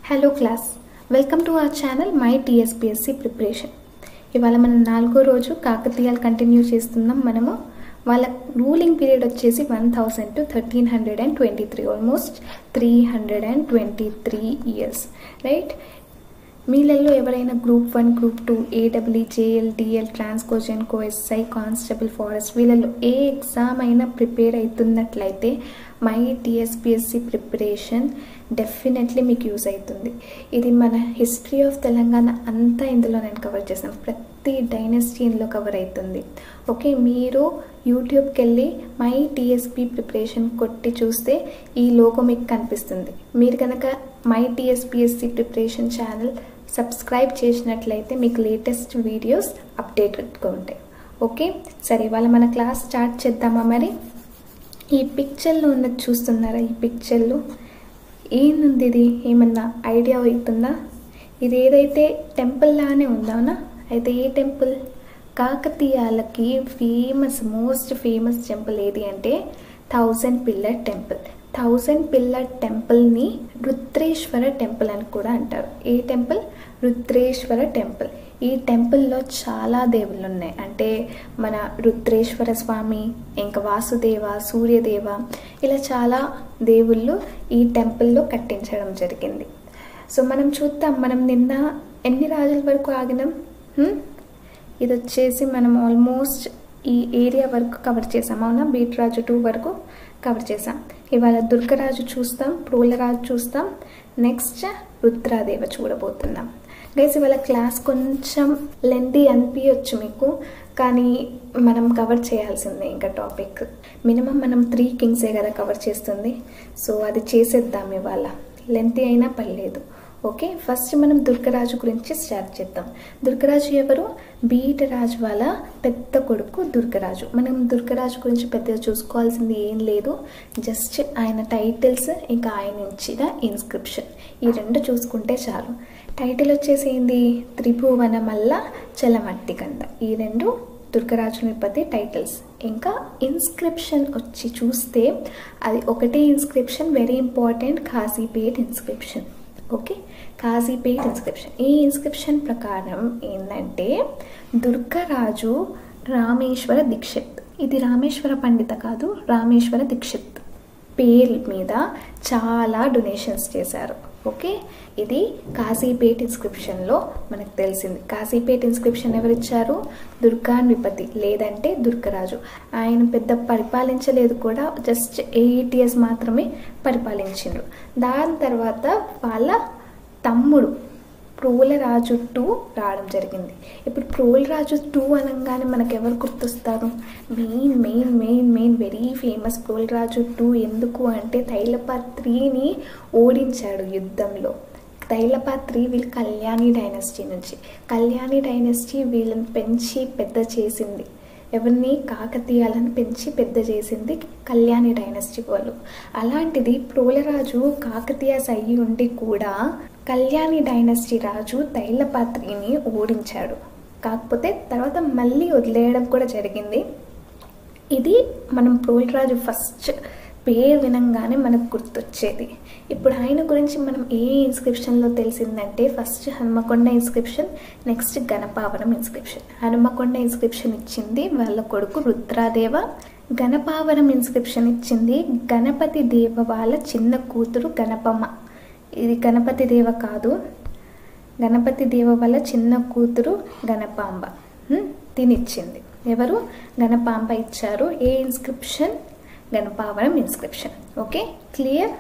Hello class welcome to our channel my TSPSC preparation ఇవాళ మనం నాలుగో రోజు కాకతీయాలు కంటిన్యూ చేస్తున్నాం మనము వాళ్ళ రూలింగ్ పీరియడ్ వచ్చేసి one thousand to thirteen hundred and twenty three almost three hundred and twenty three years right మీలలో ఎవరైనా group one group two AW JL DL ట్రాన్స్కోజన్ కోఎస్ఐ కానిస్టేబుల్ ఫారెస్ట్ వీళ్ళలో ఏ ఎగ్జామ్ అయినా ప్రిపేర్ అవుతున్నట్లయితే మై టీఎస్పిఎస్సి ప్రిపరేషన్ డెఫినెట్లీ మీకు use అవుతుంది ఇది మన హిస్టరీ ఆఫ్ తెలంగాణ అంతా ఇందులో నేను కవర్ చేశాను ప్రతి డైనస్టీ ఇందులో కవర్ అవుతుంది ఓకే మీరు యూట్యూబ్కి వెళ్ళి మై టీఎస్పీ ప్రిపరేషన్ కొట్టి చూస్తే ఈ లోగో మీకు కనిపిస్తుంది మీరు కనుక my TSPSC preparation channel subscribe చేసినట్లయితే మీకు లేటెస్ట్ వీడియోస్ అప్డేటెడ్గా ఉంటాయి ఓకే సరే ఇవాళ మన క్లాస్ స్టార్ట్ చేద్దామా మరి ఈ పిక్చర్లో ఉన్నది చూస్తున్నారా ఈ పిక్చర్లో ఏంది ఇది ఏమన్నా ఐడియా అవుతుందా ఇది ఏదైతే టెంపుల్ లానే ఉందావునా అయితే ఏ టెంపుల్ కాకతీయాలకి ఫేమస్ మోస్ట్ ఫేమస్ టెంపుల్ ఏది అంటే thousand pillar temple thousand pillar టెంపుల్ని రుద్రేశ్వర టెంపుల్ అని కూడా అంటారు ఏ టెంపుల్ రుద్రేశ్వర టెంపుల్ ఈ టెంపుల్లో చాలా దేవుళ్ళు ఉన్నాయి అంటే మన రుద్రేశ్వర స్వామి ఇంకా వాసుదేవ సూర్యదేవ ఇలా చాలా దేవుళ్ళు ఈ టెంపుల్లో కట్టించడం జరిగింది సో మనం చూద్దాం మనం నిన్న ఎన్ని రాజుల వరకు ఆగినాం హ్మ్? ఇది వచ్చేసి మనం ఆల్మోస్ట్ ఈ ఏరియా వరకు కవర్ చేసాం అవునా బీట్రాజు టూ వరకు కవర్ చేసాం ఇవాళ దుర్గరాజు చూస్తాం ప్రోలరాజు చూస్తాం నెక్స్ట్ రుద్రాదేవ చూడబోతున్నాం గైస్ ఇవాళ క్లాస్ కొంచెం లెంతీ అనిపించవచ్చు మీకు కానీ మనం కవర్ చేయాల్సిందే ఇంకా టాపిక్ మినిమం మనం త్రీ కింగ్సే కదా కవర్ చేస్తుంది సో అది చేసేద్దాం ఇవాళ లెంతీ అయినా పర్లేదు ఓకే ఫస్ట్ మనం దుర్గరాజు గురించి స్టార్ట్ చేద్దాం దుర్గరాజు ఎవరు బీటరాజు వాళ్ళ పెద్ద కొడుకు దుర్గరాజు మనం దుర్గరాజు గురించి పెద్దగా చూసుకోవాల్సింది ఏం లేదు జస్ట్ ఆయన టైటిల్స్ ఇంకా ఆయన ఇచ్చిన ఇన్స్క్రిప్షన్ ఈ రెండు చూసుకుంటే చాలు టైటిల్ వచ్చేసి ఏంది త్రిభువన మల్ల చలమట్టి కంద ఈ రెండు దుర్గరాజునిపతి టైటిల్స్ ఇంకా ఇన్స్క్రిప్షన్ వచ్చి చూస్తే అది ఒకటే inscription very important Kazipet inscription okay Kazipet inscription ఈ ఇన్స్క్రిప్షన్ ప్రకారం ఏంటంటే దుర్గరాజు రామేశ్వర దీక్షిత్ ఇది రామేశ్వర పండిత కాదు రామేశ్వర దీక్షిత్ పేరు మీద చాలా డొనేషన్స్ చేశారు ఓకే ఇది కాశీపేట్ ఇన్స్క్రిప్షన్లో మనకు తెలిసింది కాశీపేట్ ఇన్స్క్రిప్షన్ ఎవరిచ్చారు దుర్గాన్విపతి లేదంటే దుర్గరాజు ఆయన పెద్ద పరిపాలించలేదు కూడా జస్ట్ ఎయిట్ ఇయర్స్ మాత్రమే పరిపాలించిండ్రు దాని తర్వాత వాళ్ళ తమ్ముడు ప్రోలరాజు టూ రావడం జరిగింది ఇప్పుడు ప్రోలరాజు టూ అనగానే మనకు ఎవరు గుర్తొస్తారు main main main main very famous Prolaraju two ఎందుకు అంటే తైలపాత్రిని ఓడించాడు యుద్ధంలో తైలపాత్రి వీళ్ళు కళ్యాణి డైనస్టీ నుంచి కళ్యాణి డైనస్టీ వీళ్ళని పెంచి పెద్ద చేసింది ఎవరిని కాకతీయాలను పెంచి పెద్ద చేసింది కళ్యాణి డైనస్టీ వాళ్ళు అలాంటిది ప్రోలరాజు కాకతీయాస్ అయ్యి ఉండి కూడా కళ్యాణి డైనస్టీ రాజు తైలపాత్రిని ఓడించాడు కాకపోతే తర్వాత మళ్ళీ వదిలేయడం కూడా జరిగింది ఇది మనం ప్రోలరాజు ఫస్ట్ పేరు వినంగానే మనకు గుర్తొచ్చేది ఇప్పుడు ఆయన గురించి మనం ఏ ఇన్స్క్రిప్షన్లో తెలిసిందంటే first Hanumakonda inscription next Ganapavaram inscription Hanumakonda inscription ఇచ్చింది వాళ్ళ కొడుకు రుద్రాదేవ గణపావరం ఇన్స్క్రిప్షన్ ఇచ్చింది గణపతి దేవ వాళ్ళ చిన్న కూతురు గణపమ్మ ఇది గణపతి దేవ కాదు గణపతి దేవ వాళ్ళ చిన్న కూతురు గణపాంబ తినిచ్చింది ఎవరు గణపాంబ ఇచ్చారు ఏ inscription Ganapavaram inscription okay clear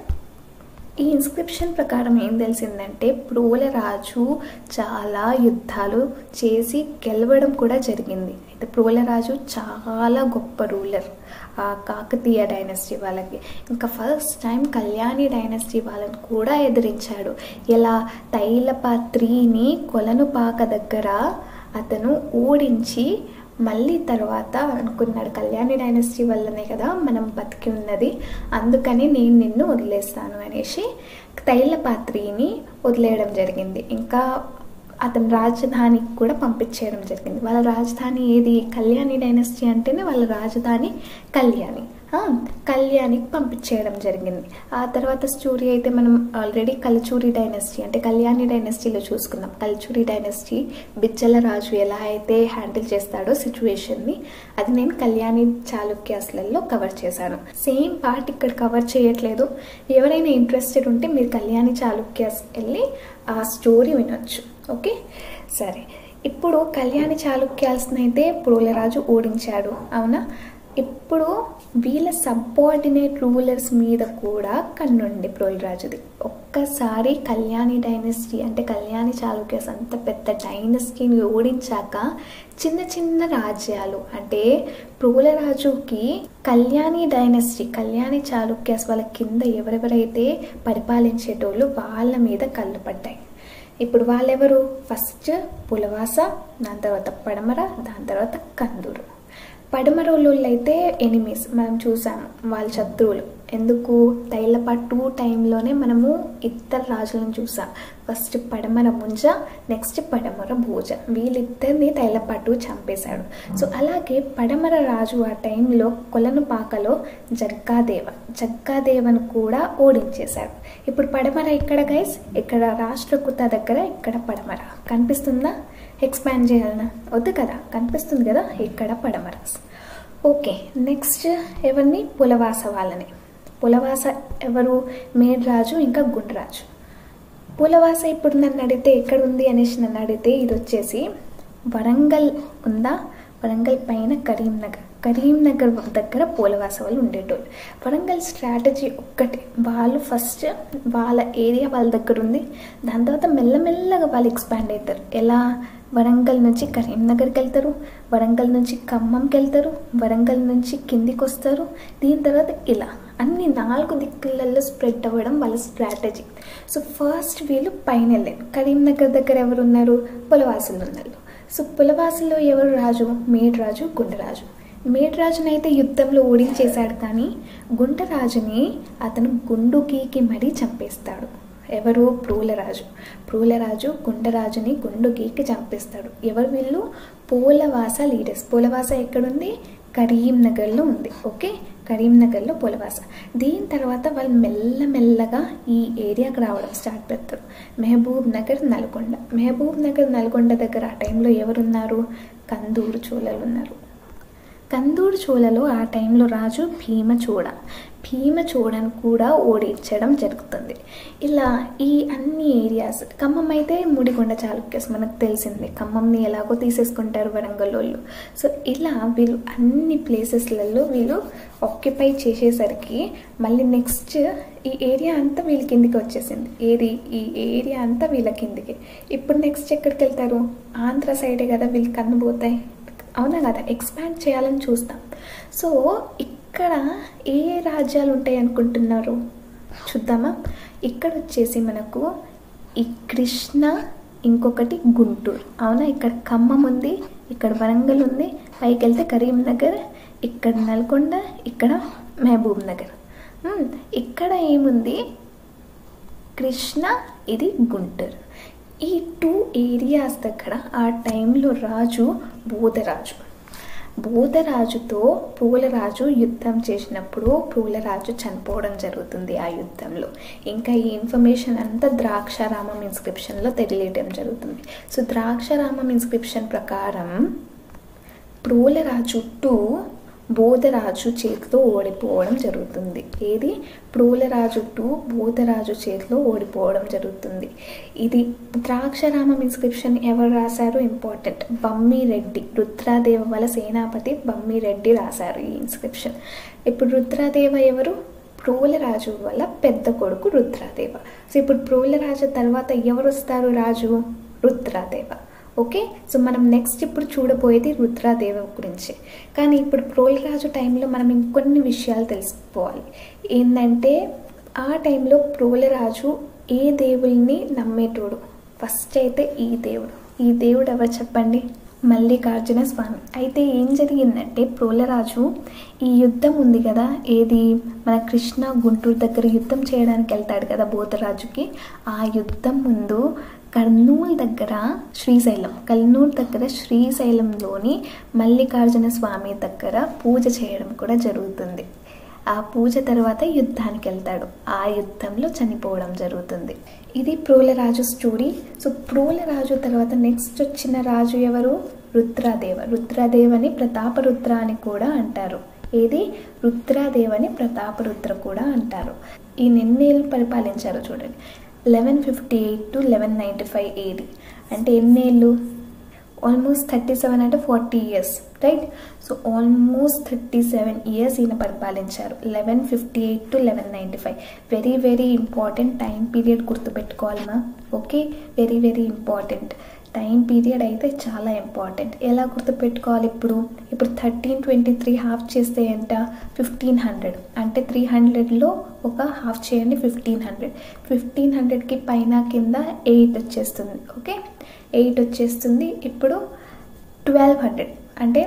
ఈ ఇన్స్క్రిప్షన్ ప్రకారం ఏం తెలిసిందంటే ప్రోలరాజు చాలా యుద్ధాలు చేసి గెలవడం కూడా జరిగింది అయితే ప్రోలరాజు చాలా గొప్ప రూలర్ ఆ కాకతీయ డైనస్టీ వాళ్ళకి ఇంకా ఫస్ట్ టైం కళ్యాణి డైనస్టీ వాళ్ళని కూడా ఎదిరించాడు ఇలా తైలపాత్రిని కొలనుపాక దగ్గర అతను ఓడించి మళ్ళీ తర్వాత అనుకున్నాడు కళ్యాణి డైనస్టీ వల్లనే కదా మనం బతికి ఉన్నది అందుకని నేను నిన్ను వదిలేస్తాను అనేసి తైలపాత్రిని వదిలేయడం జరిగింది ఇంకా అతని రాజధానికి కూడా పంపించేయడం జరిగింది వాళ్ళ రాజధాని ఏది కళ్యాణి డైనస్టీ అంటేనే వాళ్ళ రాజధాని కళ్యాణి ఆ, కళ్యాణికి పంపించేయడం జరిగింది ఆ తర్వాత స్టోరీ అయితే మనం ఆల్రెడీ కలచూరి డైనస్టీ అంటే కళ్యాణి డైనస్టీలో చూసుకున్నాం కలచూరి డైనస్టీ బిచ్చల రాజు ఎలా అయితే హ్యాండిల్ చేస్తాడో సిచ్యువేషన్ని అది నేను కళ్యాణి చాళుక్యాస్లలో కవర్ చేశాను సేమ్ పార్ట్ ఇక్కడ కవర్ చేయట్లేదు ఎవరైనా ఇంట్రెస్టెడ్ ఉంటే మీరు కళ్యాణి చాళుక్యాస్ వెళ్ళి ఆ స్టోరీ వినొచ్చు ఓకే సరే ఇప్పుడు కళ్యాణి చాళుక్యాల్స్ని అయితే ప్రోలరాజు ఓడించాడు అవునా ఇప్పుడు వీళ్ళ సబ్ఆర్డినేట్ రూలర్స్ మీద కూడా కన్నుండి ప్రోలరాజుది ఒక్కసారి కళ్యాణి డైనస్టీ అంటే కళ్యాణి చాళుక్యస్ అంత పెద్ద డైనస్టీని ఓడించాక చిన్న చిన్న రాజ్యాలు అంటే ప్రోలరాజుకి కళ్యాణి డైనస్టీ కళ్యాణి చాళుక్యాస్ వాళ్ళ కింద ఎవరెవరైతే పరిపాలించేటోళ్ళు వాళ్ళ మీద కళ్ళు పడ్డాయి ఇప్పుడు వాళ్ళెవరు ఫస్ట్ పులవాస దాని తర్వాత పడమర దాని తర్వాత కందూరు పడమరోళ్ళు అయితే ఎనిమీస్ మనం చూసాము వాళ్ళ శత్రువులు ఎందుకు తైలపాటు టూ టైంలోనే మనము ఇద్దరు రాజులను చూసాం ఫస్ట్ పడమర ముంజ నెక్స్ట్ పడమర భోజ వీళ్ళిద్దరిని తైలపాటు చంపేశాడు సో అలాగే పడమర రాజు ఆ టైంలో కొలనుపాకలో జగ్గాదేవ జగ్గాదేవను కూడా ఓడించేశాడు ఇప్పుడు పడమర ఇక్కడ గైస్ ఇక్కడ రాష్ట్రకూత దగ్గర ఇక్కడ పడమర కనిపిస్తుందా ఎక్స్పాండ్ చేయాలన్నా వద్దు కదా కనిపిస్తుంది కదా ఇక్కడ పడమర ఓకే నెక్స్ట్ ఎవరిని పులవాస వాళ్ళని పులవాస ఎవరు మేడ్రాజు ఇంకా గుండ్రాజు పులవాస ఇప్పుడు నన్ను అడిగితే ఎక్కడ ఉంది అనేసి నన్ను అడిగితే ఇది వచ్చేసి వరంగల్ ఉందా వరంగల్ పైన కరీంనగర్ కరీంనగర్ దగ్గర పూలవాస వాళ్ళు ఉండేటోళ్ళు వరంగల్ స్ట్రాటజీ ఒక్కటే వాళ్ళు ఫస్ట్ వాళ్ళ ఏరియా వాళ్ళ దగ్గర ఉంది దాని తర్వాత మెల్లమెల్లగా వాళ్ళు ఎక్స్పాండ్ అవుతారు ఎలా వరంగల్ నుంచి కరీంనగర్కి వెళ్తారు వరంగల్ నుంచి ఖమ్మంకి వెళ్తారు వరంగల్ నుంచి కిందికి వస్తారు దీని తర్వాత ఇలా అన్ని నాలుగు దిక్కులలో స్ప్రెడ్ అవ్వడం వాళ్ళ స్ట్రాటజీ సో ఫస్ట్ వీళ్ళు పైన వెళ్ళారు కరీంనగర్ దగ్గర ఎవరు ఉన్నారు పులవాసులు ఉన్నారు సో పులవాసులో ఎవరు రాజు మేడ్రాజు గుండరాజు మేడ్రాజుని అయితే యుద్ధంలో ఓడించేశాడు కానీ గుంటరాజుని అతను గుండు గీకి మరీ చంపేస్తాడు ఎవరు ప్రోలరాజు ప్రోలరాజు గుండరాజుని గుండు గీకి చంపేస్తాడు ఎవరు వీళ్ళు పోలవాస లీడర్స్ పోలవాస ఎక్కడుంది కరీంనగర్లో ఉంది ఓకే కరీంనగర్లో పులవాస దీని తర్వాత వాళ్ళు మెల్లమెల్లగా ఈ ఏరియాకి రావడం స్టార్ట్ పెడతారు మహబూబ్ నగర్ నల్గొండ మహబూబ్ నగర్ నల్గొండ దగ్గర ఆ టైంలో ఎవరున్నారు కందూరు చోళలు ఉన్నారు కందూరు చోళలో ఆ టైంలో రాజు భీమచోడ భీమచోడను కూడా ఓడించడం జరుగుతుంది ఇలా ఈ అన్ని ఏరియాస్ ఖమ్మం అయితే ముడిగొండ చాళుక్యస్ మనకు తెలిసింది ఖమ్మంని ఎలాగో తీసేసుకుంటారు వరంగల్ వాళ్ళు సో ఇలా వీళ్ళు అన్ని ప్లేసెస్లలో వీళ్ళు ఆక్యుపై చేసేసరికి మళ్ళీ నెక్స్ట్ ఈ ఏరియా అంతా వీళ్ళ కిందికి వచ్చేసింది ఏది ఈ ఏరియా అంతా వీళ్ళ కిందికి ఇప్పుడు నెక్స్ట్ ఎక్కడికి వెళ్తారు ఆంధ్ర సైడే కదా వీళ్ళు కన్నుపోతాయి అవునా కదా ఎక్స్పాండ్ చేయాలని చూస్తాం సో ఇక్కడ ఏ రాజ్యాలు ఉంటాయి అనుకుంటున్నారు చూద్దామా ఇక్కడ వచ్చేసి మనకు ఈ కృష్ణ ఇంకొకటి గుంటూరు అవునా ఇక్కడ ఖమ్మం ఉంది ఇక్కడ వరంగల్ ఉంది పైకి వెళ్తే కరీంనగర్ ఇక్కడ నల్గొండ ఇక్కడ మహబూబ్ నగర్ మ్మ్. ఇక్కడ ఏముంది కృష్ణ ఇది గుంటూరు ఈ టూ ఏరియాస్ దగ్గర ఆ టైంలో రాజు బోధరాజు బోధరాజుతో పూలరాజు యుద్ధం చేసినప్పుడు పూలరాజు చనిపోవడం జరుగుతుంది ఆ యుద్ధంలో ఇంకా ఈ ఇన్ఫర్మేషన్ అంతా ద్రాక్షారామం ఇన్స్క్రిప్షన్లో తెలియడం జరుగుతుంది సో ద్రాక్షారామం ఇన్స్క్రిప్షన్ ప్రకారం ప్రోలరాజు టు బోధరాజు చేతిలో ఓడిపోవడం జరుగుతుంది ఏది ప్రోలరాజు టు బోధరాజు చేతిలో ఓడిపోవడం జరుగుతుంది ఇది ద్రాక్షరామం ఇన్స్క్రిప్షన్ ఎవరు రాశారు ఇంపార్టెంట్ బమ్మి రెడ్డి రుద్రాదేవ వాళ్ళ సేనాపతి బమ్మి రెడ్డి రాశారు ఈ ఇన్స్క్రిప్షన్ ఇప్పుడు రుద్రాదేవ ఎవరు ప్రోలరాజు వల్ల పెద్ద కొడుకు రుద్రాదేవ సో ఇప్పుడు ప్రోలరాజు తర్వాత ఎవరు వస్తారు రాజు రుద్రాదేవ ఓకే సో మనం నెక్స్ట్ ఇప్పుడు చూడబోయేది రుద్రాదేవ గురించి కానీ ఇప్పుడు ప్రోలరాజు టైంలో మనం ఇంకొన్ని విషయాలు తెలుసుకోవాలి ఏంటంటే ఆ టైంలో ప్రోలరాజు ఏ దేవుల్ని నమ్మేటోడు ఫస్ట్ అయితే ఈ దేవుడు ఈ దేవుడు ఎవరు చెప్పండి మల్లికార్జున స్వామి అయితే ఏం జరిగిందంటే ప్రోలరాజు ఈ యుద్ధం ఉంది కదా ఏది మన కృష్ణ గుంటూరు దగ్గర యుద్ధం చేయడానికి వెళ్తాడు కదా బోధరాజుకి ఆ యుద్ధం ముందు కర్నూలు దగ్గర శ్రీశైలం కర్నూలు దగ్గర శ్రీశైలంలోని మల్లికార్జున స్వామి దగ్గర పూజ చేయడం కూడా జరుగుతుంది ఆ పూజ తర్వాత యుద్ధానికి వెళ్తాడు ఆ యుద్ధంలో చనిపోవడం జరుగుతుంది ఇది ప్రోలరాజు స్టోరీ సో ప్రోలరాజు తర్వాత నెక్స్ట్ వచ్చిన రాజు ఎవరు రుద్రాదేవ రుద్రాదేవని ప్రతాపరుద్ర అని కూడా అంటారు ఏది రుద్రాదేవని ప్రతాపరుద్ర కూడా అంటారు ఈ ఎన్నేళ్ళు పరిపాలించారో చూడండి eleven fifty eight to eleven ninety five AD అంటే ఎన్నేళ్ళు ఆల్మోస్ట్ థర్టీ సెవెన్ అంటే forty years right so almost thirty seven years ఈయన పరిపాలించారు eleven fifty eight to eleven ninety five very very important time period గుర్తుపెట్టుకోవాలమ్మా okay very very important time period అయితే చాలా important ఎలా గుర్తుపెట్టుకోవాలి ఇప్పుడు ఇప్పుడు థర్టీన్ ట్వంటీ త్రీ హాఫ్ చేస్తే ఎంత ఫిఫ్టీన్ హండ్రెడ్ అంటే త్రీ హండ్రెడ్లో ఒక హాఫ్ చేయండి ఫిఫ్టీన్ హండ్రెడ్ ఫిఫ్టీన్ హండ్రెడ్కి పైన కింద ఎయిట్ వచ్చేస్తుంది ఓకే ఎయిట్ వచ్చేస్తుంది ఇప్పుడు ట్వెల్వ్ హండ్రెడ్ అంటే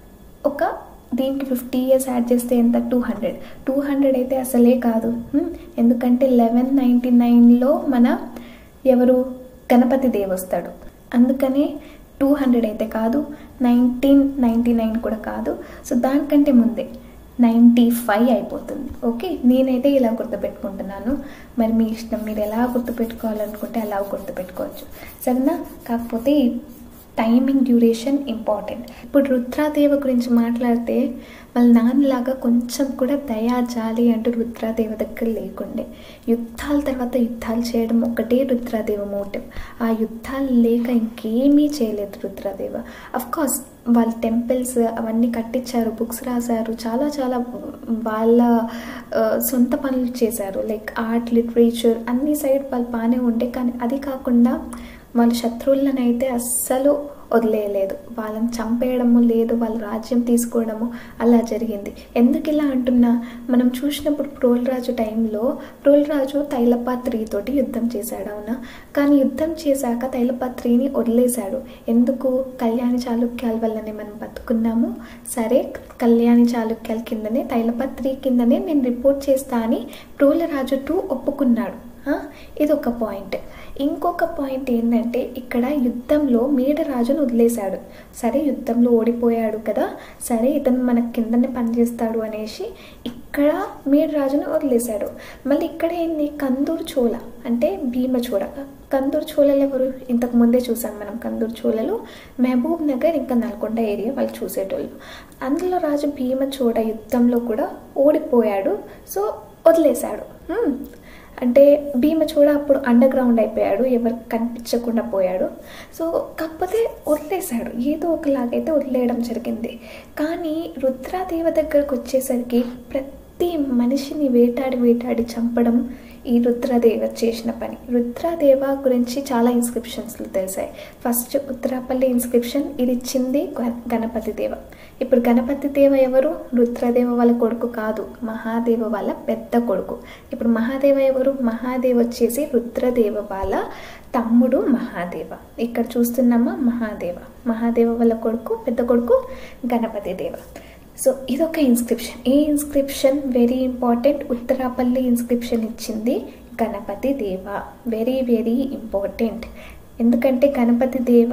ఒక దీనికి ఫిఫ్టీ ఇయర్స్ యాడ్ చేస్తే ఎంత టూ హండ్రెడ్ టూ హండ్రెడ్ అయితే అసలే కాదు హ్మ్? ఎందుకంటే లెవెన్ నైంటీ నైన్లో మన ఎవరు గణపతి దేవ్ వస్తాడు అందుకనే టూ హండ్రెడ్ అయితే కాదు నైన్టీన్ నైంటీ నైన్ కూడా కాదు సో దానికంటే ముందే నైంటీ ఫైవ్ అయిపోతుంది ఓకే నేనైతే ఇలా గుర్తుపెట్టుకుంటున్నాను మరి మీ ఇష్టం మీరు ఎలా గుర్తుపెట్టుకోవాలనుకుంటే అలా గుర్తుపెట్టుకోవచ్చు సరేనా కాకపోతే ఈ టైమింగ్ డ్యూరేషన్ ఇంపార్టెంట్ ఇప్పుడు రుద్రాదేవ గురించి మాట్లాడితే వాళ్ళ నాన్నలాగా కొంచెం కూడా దయా జాలి అంటూ రుద్రాదేవ దగ్గర లేకుండే యుద్ధాల తర్వాత యుద్ధాలు చేయడం ఒకటే రుద్రాదేవ మోటివ్ ఆ యుద్ధాలు లేక ఇంకేమీ చేయలేదు రుద్రాదేవ అఫ్ కోర్స్ వాళ్ళ టెంపుల్స్ అవన్నీ కట్టించారు బుక్స్ రాశారు చాలా చాలా వాళ్ళ ఆ, సొంత పనులు చేశారు లైక్ ఆర్ట్ లిటరేచర్ అన్ని సైడ్ వాళ్ళు బాగానే ఉండే కానీ అది కాకుండా వాళ్ళ శత్రువులను అయితే అస్సలు వదిలేయలేదు వాళ్ళని చంపేయడము లేదు వాళ్ళ రాజ్యం తీసుకోవడము అలా జరిగింది ఎందుకు ఇలా అంటున్నా మనం చూసినప్పుడు ప్రోల్రాజు టైంలో ప్రోల్రాజు తైలపాత్రితోటి యుద్ధం చేశాడు అవునా కానీ యుద్ధం చేశాక తైలపాత్రిని వదిలేశాడు ఎందుకు కళ్యాణి చాళుక్యాల వల్లనే మనం బతుకున్నాము సరే కళ్యాణి చాళుక్యాల కిందనే తైలపత్రి కిందనే నేను రిపోర్ట్ చేస్తా అని ప్రోలరాజు టూ ఒప్పుకున్నాడు ఆ, ఇది ఒక పాయింట్ ఇంకొక పాయింట్ ఏంటంటే ఇక్కడ యుద్ధంలో మేడరాజును వదిలేశాడు సరే యుద్ధంలో ఓడిపోయాడు కదా సరే ఇతను మన కిందనే పనిచేస్తాడు అనేసి ఇక్కడ మేడరాజును వదిలేశాడు మళ్ళీ ఇక్కడ ఏంది కందూరు చోళ అంటే భీమ చోళ కందూరు చోళలు ఎవరు ఇంతకు ముందే చూసాం మనం కందూరు చోళలు మహబూబ్ నగర్ ఇంకా నల్గొండ ఏరియా వాళ్ళు చూసేటోళ్ళు అందులో రాజు భీమ చోళ యుద్ధంలో కూడా ఓడిపోయాడు సో వదిలేశాడు హ్మ్. అంటే భీమ చూడ అప్పుడు అండర్ గ్రౌండ్ అయిపోయాడు ఎవరికి కనిపించకుండా పోయాడు సో కాకపోతే వదిలేశాడు ఏదో ఒకలాగైతే వదిలేయడం జరిగింది కానీ రుద్రాదేవ దగ్గరకు వచ్చేసరికి ప్రతి మనిషిని వేటాడి వేటాడి చంపడం ఈ రుద్రదేవ చేసిన పని రుద్రదేవ గురించి చాలా ఇన్స్క్రిప్షన్స్లు తెలిసాయి ఫస్ట్ ఉత్తరాపల్లి ఇన్స్క్రిప్షన్ ఇది ఇచ్చింది గ- గణపతి దేవ ఇప్పుడు గణపతి దేవ ఎవరు రుద్రదేవ వాళ్ళ కొడుకు కాదు మహాదేవ వాళ్ళ పెద్ద కొడుకు ఇప్పుడు మహాదేవ ఎవరు మహాదేవ్ వచ్చేసి రుద్రదేవ వాళ్ళ తమ్ముడు మహాదేవ ఇక్కడ చూస్తున్నామా మహాదేవ మహాదేవ వాళ్ళ కొడుకు పెద్ద కొడుకు గణపతి దేవ సో ఇదొక ఇన్స్క్రిప్షన్ ఈ inscription very important Uttarapalli inscription ఇచ్చింది Ganapati Deva very very important ఎందుకంటే Ganapati Deva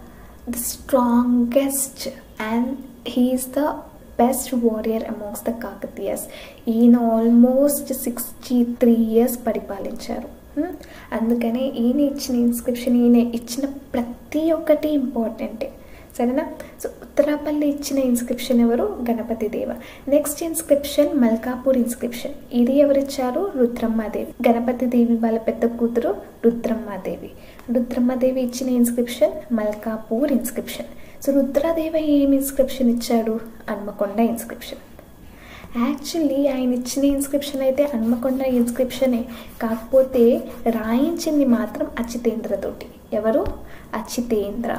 the strongest and he's the best warrior amongst the Kakatiyas ఈయన ఆల్మోస్ట్ సిక్స్టీ త్రీ ఇయర్స్ పరిపాలించారు Hmm? అందుకనే ఈయన ఇచ్చిన ఇన్స్క్రిప్షన్ ఈయన ఇచ్చిన ప్రతి ఒక్కటి ఇంపార్టెంటే సరేనా సో ఉత్తరాపల్లి ఇచ్చిన ఇన్స్క్రిప్షన్ ఎవరు గణపతి దేవ నెక్స్ట్ ఇన్స్క్రిప్షన్ మల్కాపూర్ ఇన్స్క్రిప్షన్ ఇది ఎవరిచ్చారు రుద్రమ్మాదేవి గణపతి దేవి వాళ్ళ పెద్ద కూతురు రుద్రమ్మాదేవి రుద్రమ్మాదేవి ఇచ్చిన inscription Malkapur inscription so Rudradeva ఏం ఇన్స్క్రిప్షన్ ఇచ్చాడు హన్మకొండ ఇన్స్క్రిప్షన్ యాక్చువల్లీ ఆయన ఇచ్చిన ఇన్స్క్రిప్షన్ అయితే హన్మకొండ ఇన్స్క్రిప్షనే కాకపోతే రాయించింది మాత్రం అచితేంద్రతోటి ఎవరు అచితేంద్ర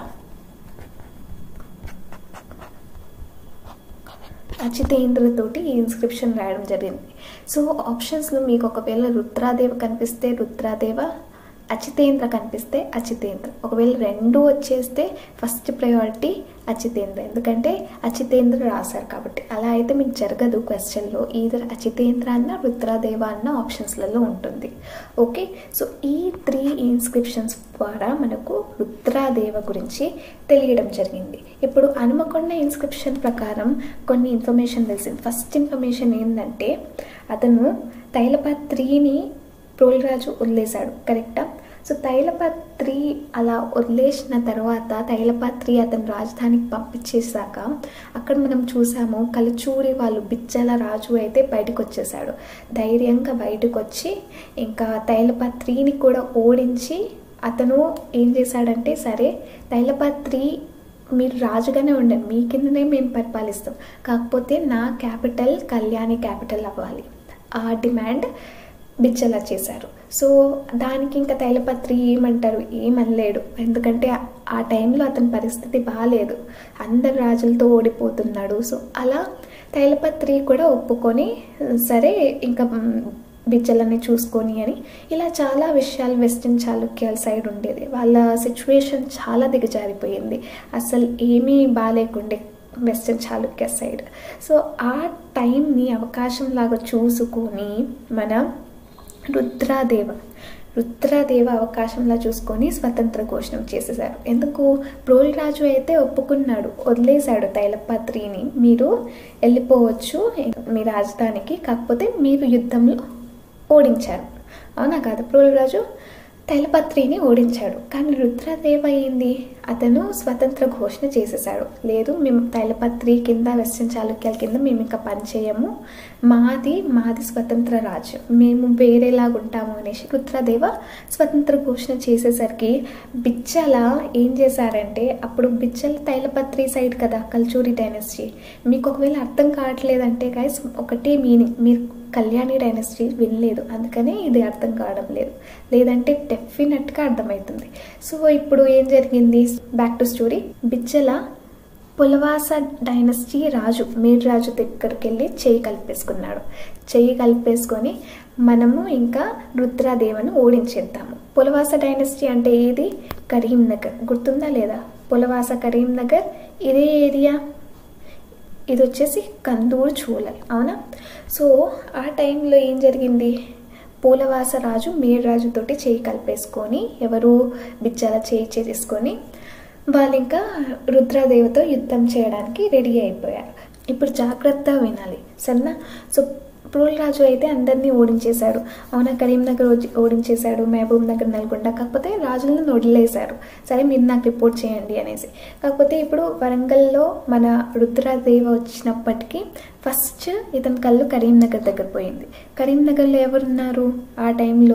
అచితేంద్రతోటి ఈ ఇన్స్క్రిప్షన్ రాయడం జరిగింది సో ఆప్షన్స్లో మీకు ఒకవేళ రుద్రాదేవ కనిపిస్తే రుద్రాదేవ అచితేంద్ర కనిపిస్తే అచితేంద్ర ఒకవేళ రెండు వచ్చేస్తే ఫస్ట్ ప్రయారిటీ అచితేంద్ర ఎందుకంటే అచితేంద్ర రాశారు కాబట్టి అలా అయితే మీకు జరగదు క్వశ్చన్లో ఈధర్ అచితేంద్ర అన్న రుద్రాదేవ అన్న ఆప్షన్స్లలో ఉంటుంది ఓకే సో ఈ త్రీ ఇన్స్క్రిప్షన్స్ ద్వారా మనకు రుద్రాదేవ గురించి తెలియడం జరిగింది ఇప్పుడు హనుమకొండ ఇన్స్క్రిప్షన్ ప్రకారం కొన్ని ఇన్ఫర్మేషన్ తెలిసింది ఫస్ట్ ఇన్ఫర్మేషన్ ఏంటంటే అతను తైలపత్రిని ప్రోల్రాజు వదిలేశాడు కరెక్టా సో తైలపత్రి అలా వదిలేసిన తర్వాత తైలపత్రి అతను రాజధానికి పంపించేశాక అక్కడ మనం చూసాము కలచూరి వాళ్ళు బిచ్చల రాజు అయితే బయటకు వచ్చేసాడు ధైర్యంగా బయటకు వచ్చి ఇంకా తైలపత్రిని కూడా ఓడించి అతను ఏం చేశాడంటే సరే తైలపత్రి మీరు రాజుగానే ఉండండి మీ కిందనే మేము పరిపాలిస్తాం కాకపోతే నా క్యాపిటల్ కళ్యాణి క్యాపిటల్ అవ్వాలి ఆ డిమాండ్ బిచ్చలా చేశారు సో దానికి ఇంకా తైలపత్రి ఏమంటారు ఏమనలేడు ఎందుకంటే ఆ టైంలో అతని పరిస్థితి బాగాలేదు అందరు రాజులతో ఓడిపోతున్నాడు సో అలా తైలపత్రి కూడా ఒప్పుకొని సరే ఇంకా బిచ్చలని చూసుకొని అని ఇలా చాలా విషయాలు వెస్టర్న్ చాళుక్యాల సైడ్ ఉండేది వాళ్ళ సిచ్యువేషన్ చాలా దిగజారిపోయింది అసలు ఏమీ బాగాలేకుండే వెస్టర్న్ చాళుక్య సైడ్ సో ఆ టైంని అవకాశం లాగా చూసుకొని మన రుద్రాదేవ రుద్రాదేవ అవకాశంలా చూసుకొని స్వతంత్ర ఘోషణం చేసేసారు ఎందుకు ప్రోల్రాజు అయితే ఒప్పుకున్నాడు వదిలేశాడు తైలపత్రిని మీరు వెళ్ళిపోవచ్చు మీ రాజధానికి కాకపోతే మీరు యుద్ధంలో ఓడించారు అవునా కాదు ప్రోల్రాజు తైలపత్రిని ఓడించాడు కానీ రుద్రదేవ ఏంది అతను స్వతంత్ర ఘోషణ చేసేసాడు లేదు మేము తైలపత్రి కింద వెస్టర్న్ చాళుక్యాల కింద మేము ఇంకా పనిచేయము మాది మాది స్వతంత్ర రాజ్యం మేము వేరేలాగా ఉంటాము అనేసి రుద్రదేవ స్వతంత్ర ఘోషణ చేసేసరికి బిచ్చల ఏం చేశారంటే అప్పుడు బిచ్చల తైలపత్రి సైడ్ కదా కల్చూరి డైనస్టీ మీకు ఒకవేళ అర్థం కావట్లేదంటే గైస్ ఒకటే మీనింగ్ మీరు కళ్యాణి డైనస్టీ వినలేదు అందుకనే ఇది అర్థం కావడం లేదు లేదంటే డెఫినెట్గా అర్థమవుతుంది సో ఇప్పుడు ఏం జరిగింది బ్యాక్ టు స్టోరీ బిచ్చల పులవాస డైనస్టీ రాజు మీర్ రాజు దగ్గరికి వెళ్ళి చేయి కలిపేసుకున్నాడు చెయ్యి కలిపేసుకొని మనము ఇంకా రుద్రాదేవను ఓడించేద్దాము పులవాస డైనస్టీ అంటే ఏది కరీంనగర్ గుర్తుందా లేదా పులవాస కరీంనగర్ ఇదే ఏరియా ఇది వచ్చేసి కందూరు చూలల్ అవునా సో ఆ టైంలో ఏం జరిగింది పూలవాస రాజు మేడరాజుతోటి చేయి కలిపేసుకొని ఎవరు బిచ్చాల చేయి చేసుకొని వాళ్ళు ఇంకా రుద్రాదేవితో యుద్ధం చేయడానికి రెడీ అయిపోయారు ఇప్పుడు జాగ్రత్తగా వినాలి సరేనా సో రాజు అయితే అందరినీ ఓడించేశాడు అవునా కరీంనగర్ ఓడించేశాడు మహబూబ్ నగర్ నల్గొండ కాకపోతే రాజులను వదిలేశారు సరే మీరు నాకు రిపోర్ట్ చేయండి అనేసి కాకపోతే ఇప్పుడు వరంగల్లో మన రుద్రదేవ వచ్చినప్పటికీ ఫస్ట్ ఇతని కళ్ళు కరీంనగర్ దగ్గర పోయింది కరీంనగర్లో ఎవరున్నారు ఆ టైంలో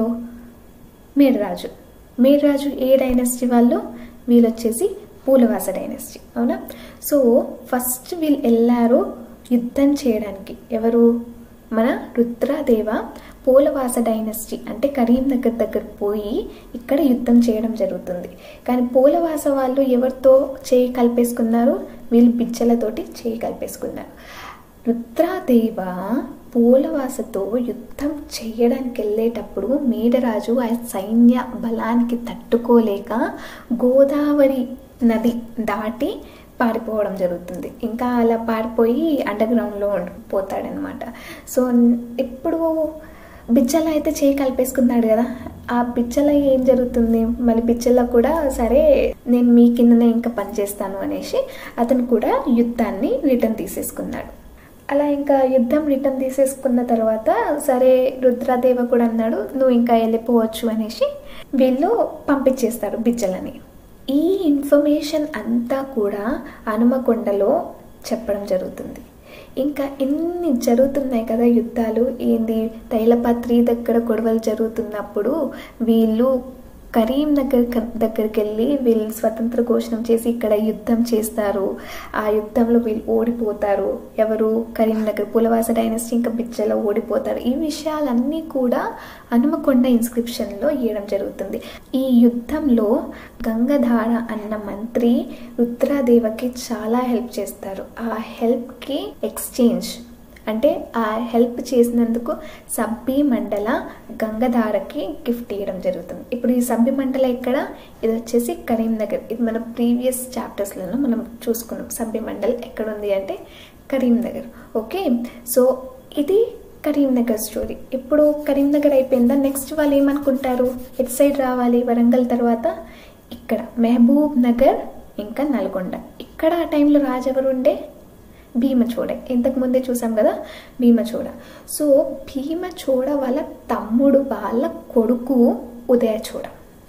మేడరాజు మేడరాజు ఏ డైనస్టీ వాళ్ళు వీళ్ళు వచ్చేసి పూలవాస డైనస్టీ అవునా సో ఫస్ట్ వీళ్ళు వెళ్ళారు యుద్ధం చేయడానికి ఎవరు మన రుద్రదేవ పోలవాస డైనస్టీ అంటే కరీంనగర్ దగ్గర పోయి ఇక్కడ యుద్ధం చేయడం జరుగుతుంది కానీ పోలవాస వాళ్ళు ఎవరితో చేయి కలిపేసుకున్నారు వీళ్ళు బిచ్చలతోటి చేయి కలిపేసుకున్నారు రుద్రాదేవ పోలవాసతో యుద్ధం చేయడానికి వెళ్ళేటప్పుడు మేడరాజు ఆ సైన్య బలానికి తట్టుకోలేక గోదావరి నది దాటి పారిపోవడం జరుగుతుంది ఇంకా అలా పారిపోయి అండర్ గ్రౌండ్లో పోతాడనమాట సో ఇప్పుడు బిచ్చల అయితే చేయి కలిపేసుకున్నాడు కదా ఆ బిచ్చల ఏం జరుగుతుంది మళ్ళీ బిచ్చల కూడా సరే నేను మీ కిందనే ఇంకా పనిచేస్తాను అనేసి అతను కూడా యుద్ధాన్ని రిటర్న్ తీసేసుకున్నాడు అలా ఇంకా యుద్ధం రిటర్న్ తీసేసుకున్న తర్వాత సరే రుద్రదేవ కూడా అన్నాడు నువ్వు ఇంకా వెళ్ళిపోవచ్చు అనేసి వీళ్ళు పంపించేస్తారు బిచ్చలని ఈ ఇన్ఫర్మేషన్ అంతా కూడా హనుమకొండలో చెప్పడం జరుగుతుంది ఇంకా ఎన్ని జరుగుతున్నాయి కదా యుద్ధాలు ఏంది తైలపత్రి దగ్గర గొడవలు జరుగుతున్నప్పుడు వీళ్ళు కరీంనగర్ దగ్గరికి వెళ్ళి వీళ్ళు స్వతంత్ర ఘోషణం చేసి ఇక్కడ యుద్ధం చేస్తారు ఆ యుద్ధంలో వీళ్ళు ఓడిపోతారు ఎవరు కరీంనగర్ పులవాస డైనస్టీ ఇంకా బిచ్చలో ఓడిపోతారు ఈ విషయాలన్నీ కూడా హనుమకొండ ఇన్స్క్రిప్షన్లో ఇవ్వడం జరుగుతుంది ఈ యుద్ధంలో గంగధార అన్న మంత్రి రుద్రాదేవకి చాలా హెల్ప్ చేస్తారు ఆ హెల్ప్కి ఎక్స్చేంజ్ అంటే ఆ హెల్ప్ చేసినందుకు సబ్బి మండల గంగధారకి గిఫ్ట్ ఇవ్వడం జరుగుతుంది ఇప్పుడు ఈ సబ్బి మండల ఎక్కడ ఇది వచ్చేసి కరీంనగర్ ఇది మన ప్రీవియస్ చాప్టర్స్లలో మనం చూసుకున్నాం సబ్బి మండల్ ఎక్కడ ఉంది అంటే కరీంనగర్ ఓకే సో ఇది కరీంనగర్ స్టోరీ ఇప్పుడు కరీంనగర్ అయిపోయిందా నెక్స్ట్ వాళ్ళు ఏమనుకుంటారు ఎట్ సైడ్ రావాలి వరంగల్ తర్వాత ఇక్కడ మహబూబ్ నగర్ ఇంకా నల్గొండ ఇక్కడ ఆ టైంలో రాజు ఎవరు ఉండే భీమచోడ ఇంతకు ముందే చూసాం కదా భీమచోడ సో భీమచోడ వాళ్ళ తమ్ముడు వాళ్ళ కొడుకు ఉదయచోడ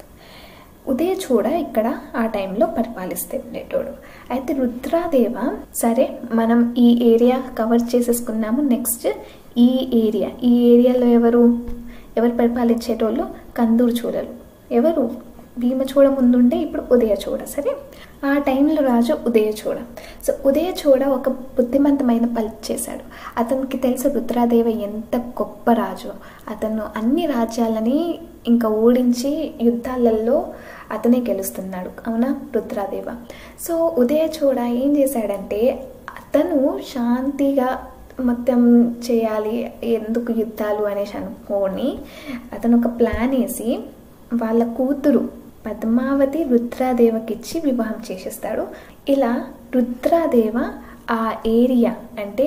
ఉదయచూడ ఇక్కడ ఆ టైంలో పరిపాలిస్తే ఉండేటోడు అయితే రుద్రాదేవ సరే మనం ఈ ఏరియా కవర్ చేసేసుకున్నాము నెక్స్ట్ ఈ ఏరియా ఈ ఏరియాలో ఎవరు ఎవరు పరిపాలించేటోళ్ళు కందూరు చూడలు ఎవరు భీమచూడ ముందుంటే ఇప్పుడు ఉదయచూడ సరే ఆ టైంలో రాజు ఉదయచూడ సో ఉదయచూడ ఒక బుద్ధిమంతమైన పని చేశాడు అతనికి తెలుసు రుద్రాదేవ ఎంత గొప్ప రాజు అతను అన్ని రాజ్యాలని ఇంకా ఓడించి యుద్ధాలలో అతనే గెలుస్తున్నాడు అవునా రుద్రాదేవ సో ఉదయచూడ ఏం చేశాడంటే అతను శాంతిగా మొత్తం చేయాలి ఎందుకు యుద్ధాలు అనేసి అనుకొని అతను ఒక ప్లాన్ వేసి వాళ్ళ కూతురు పద్మావతి రుద్రాదేవకిచ్చి వివాహం చేసేస్తాడు ఇలా రుద్రాదేవ ఆ ఏరియా అంటే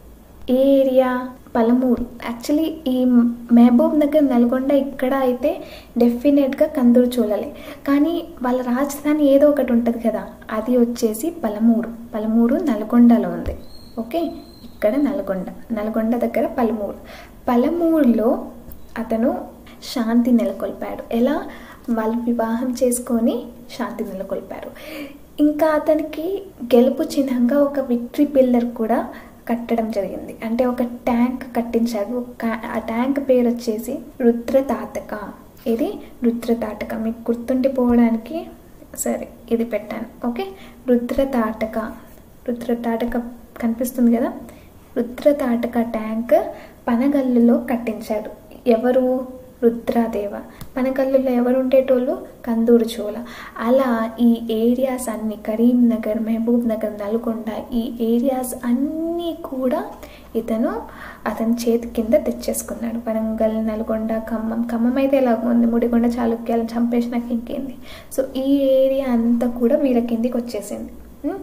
ఏ ఏరియా పలమూరు యాక్చువల్లీ ఈ మహబూబ్ నగర్ నల్గొండ ఇక్కడ అయితే డెఫినెట్గా కందూరు చూడాలి కానీ వాళ్ళ రాజధాని ఏదో ఒకటి ఉంటుంది కదా అది వచ్చేసి పలమూరు పలమూరు నల్గొండలో ఉంది ఓకే ఇక్కడ నల్గొండ నల్గొండ దగ్గర పలమూరు పలమూరులో అతను శాంతి నెలకొల్పాడు ఎలా వాళ్ళు వివాహం చేసుకొని శాంతి నెలకొల్పారు ఇంకా అతనికి గెలుపు చిహ్నంగా ఒక విక్టరీ పిల్లర్ కూడా కట్టడం జరిగింది అంటే ఒక ట్యాంక్ కట్టించాడు ఆ ట్యాంక్ పేరు వచ్చేసి రుద్రతాతక ఇది రుద్రతాటక మీకు గుర్తుండిపోవడానికి సరే ఇది పెట్టాను ఓకే రుద్రతాటక రుద్రతాటక కనిపిస్తుంది కదా రుద్రతాటక ట్యాంక్ పనగల్లులో కట్టించాడు ఎవరు రుద్రాదేవ పనకల్లులో ఎవరు ఉండేటోళ్ళు కందూరు చోళ అలా ఈ ఏరియాస్ అన్ని కరీంనగర్ మహబూబ్ నగర్ నల్గొండ ఈ ఏరియాస్ అన్నీ కూడా ఇతను అతని చేతి కింద తెచ్చేసుకున్నాడు వరంగల్ నల్గొండ ఖమ్మం ఖమ్మం అయితే ఎలా ఉంది ముడిగొండ చాళుక్యాలను చంపేసినాక ఇంకేంది సో ఈ ఏరియా అంతా కూడా వీళ్ళ కిందికి వచ్చేసింది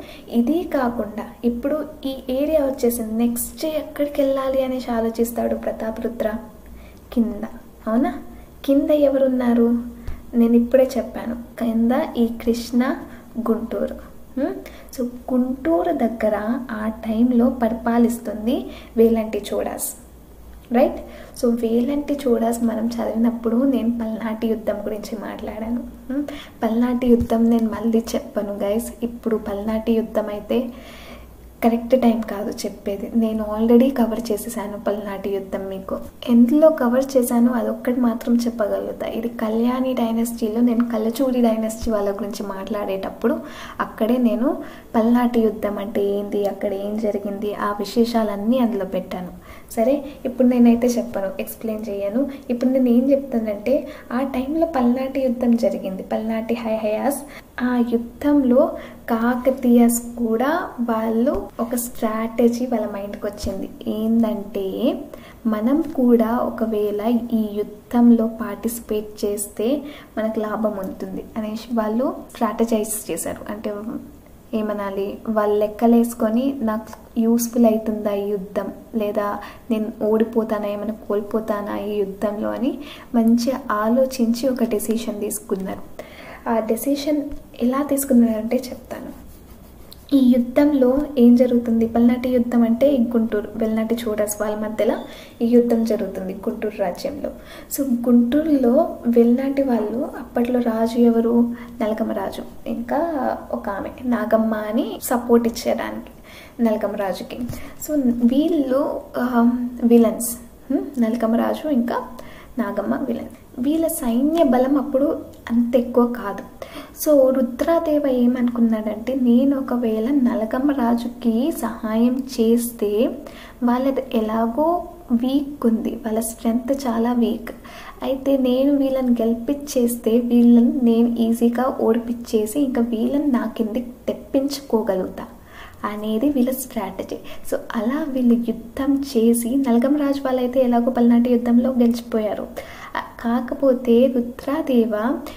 ఇది కాకుండా ఇప్పుడు ఈ ఏరియా వచ్చేసింది నెక్స్ట్ ఎక్కడికి వెళ్ళాలి అనేసి ఆలోచిస్తాడు ప్రతాప్ రుద్ర కింద అవునా కింద ఎవరున్నారు నేను ఇప్పుడే చెప్పాను కింద ఈ కృష్ణ గుంటూరు సో గుంటూరు దగ్గర ఆ టైంలో పరిపాలిస్తుంది వేలంటి చోడాస్ రైట్ సో వేలంటి చోడాస్ మనం చదివినప్పుడు నేను పల్నాటి యుద్ధం గురించి మాట్లాడాను పల్నాటి యుద్ధం నేను మళ్ళీ చెప్పను గైస్ ఇప్పుడు పల్నాటి యుద్ధం అయితే కరెక్ట్ టైం కాదు చెప్పేది నేను ఆల్రెడీ కవర్ చేసేసాను పల్నాటి యుద్ధం మీకు ఎందులో కవర్ చేశానో అదొక్కటి మాత్రం చెప్పగలుగుతా ఇది కళ్యాణి డైనస్టీలో నేను కల్లచూరి డైనస్టీ వాళ్ళ గురించి మాట్లాడేటప్పుడు అక్కడే నేను పల్నాటి యుద్ధం అంటే ఏంది అక్కడ ఏం జరిగింది ఆ విశేషాలన్నీ అందులో పెట్టాను సరే ఇప్పుడు నేనైతే చెప్పను ఎక్స్ప్లెయిన్ చేయను ఇప్పుడు నేను ఏం చెప్తానంటే ఆ టైంలో పల్నాటి యుద్ధం జరిగింది పల్నాటి హై హయాస్ ఆ యుద్ధంలో కాకతీయస్ కూడా వాళ్ళు ఒక స్ట్రాటజీ వాళ్ళ మైండ్కి వచ్చింది ఏంటంటే మనం కూడా ఒకవేళ ఈ యుద్ధంలో పార్టిసిపేట్ చేస్తే మనకు లాభం ఉంటుంది అనేసి వాళ్ళు స్ట్రాటజైజ్ చేశారు అంటే ఏమనాలి వాళ్ళు లెక్కలేసుకొని నాకు యూస్ఫుల్ అవుతుందా ఈ యుద్ధం లేదా నేను ఓడిపోతానా ఏమైనా కోల్పోతానా ఈ యుద్ధంలో అని మంచి ఆలోచించి ఒక డెసిషన్ తీసుకున్నారు ఆ డెసిషన్ ఎలా తీసుకున్నారంటే చెప్తాను ఈ యుద్ధంలో ఏం జరుగుతుంది పల్నాటి యుద్ధం అంటే గుంటూరు వెల్నాటి చూడస్ వాళ్ళ మధ్యలో ఈ యుద్ధం జరుగుతుంది గుంటూరు రాజ్యంలో సో గుంటూరులో వెల్నాటి వాళ్ళు అప్పట్లో రాజు ఎవరు నలగమ రాజు ఇంకా ఒక ఆమె నాగమ్మ అని సపోర్ట్ ఇచ్చేయడానికి నలగమ రాజుకి సో వీళ్ళు విలన్స్ నలగమ రాజు ఇంకా నాగమ్మ విలన్ వీళ్ళ సైన్య బలం అప్పుడు అంత ఎక్కువ కాదు సో రుద్రాదేవ ఏమనుకున్నాడంటే నేను ఒకవేళ నలగమ్మ రాజుకి సహాయం చేస్తే వాళ్ళది ఎలాగో వీక్ ఉంది వాళ్ళ స్ట్రెంగ్త్ చాలా వీక్ అయితే నేను వీళ్ళని గెలిపించేస్తే వీళ్ళని నేను ఈజీగా ఓడిపించేసి ఇంకా వీళ్ళని నా కిందకి తెప్పించుకోగలుగుతా అనేది వీళ్ళ స్ట్రాటజీ సో అలా వీళ్ళు యుద్ధం చేసి నల్గం రాజు వాళ్ళైతే ఎలాగో పల్నాటి యుద్ధంలో గెలిచిపోయారు ఆ, కాకపోతే రుద్రాదేవ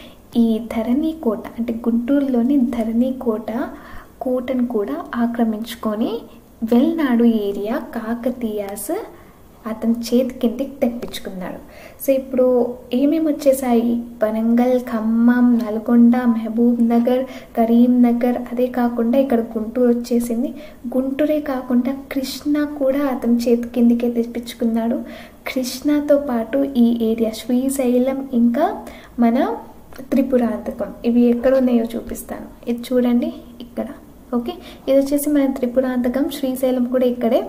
ఈ ధరణి కోట అంటే గుంటూరులోని ధరణి కోట కోటను కూడా ఆక్రమించుకొని వెల్నాడు ఏరియా కాకతీయాస్ అతని చేతి కిందికి తెప్పించుకున్నాడు సో ఇప్పుడు ఏమేమి వచ్చేసాయి వరంగల్ ఖమ్మం నల్గొండ మహబూబ్ నగర్ కరీంనగర్ అదే కాకుండా ఇక్కడ గుంటూరు వచ్చేసింది గుంటూరే కాకుండా కృష్ణ కూడా అతని చేతి కిందికే తెప్పించుకున్నాడు కృష్ణతో పాటు ఈ ఏరియా శ్రీశైలం ఇంకా మన త్రిపురాంతకం ఇవి ఎక్కడ ఉన్నాయో చూపిస్తాను ఇది చూడండి ఇక్కడ ఓకే ఇది వచ్చేసి మన త్రిపురాంతకం శ్రీశైలం కూడా ఇక్కడే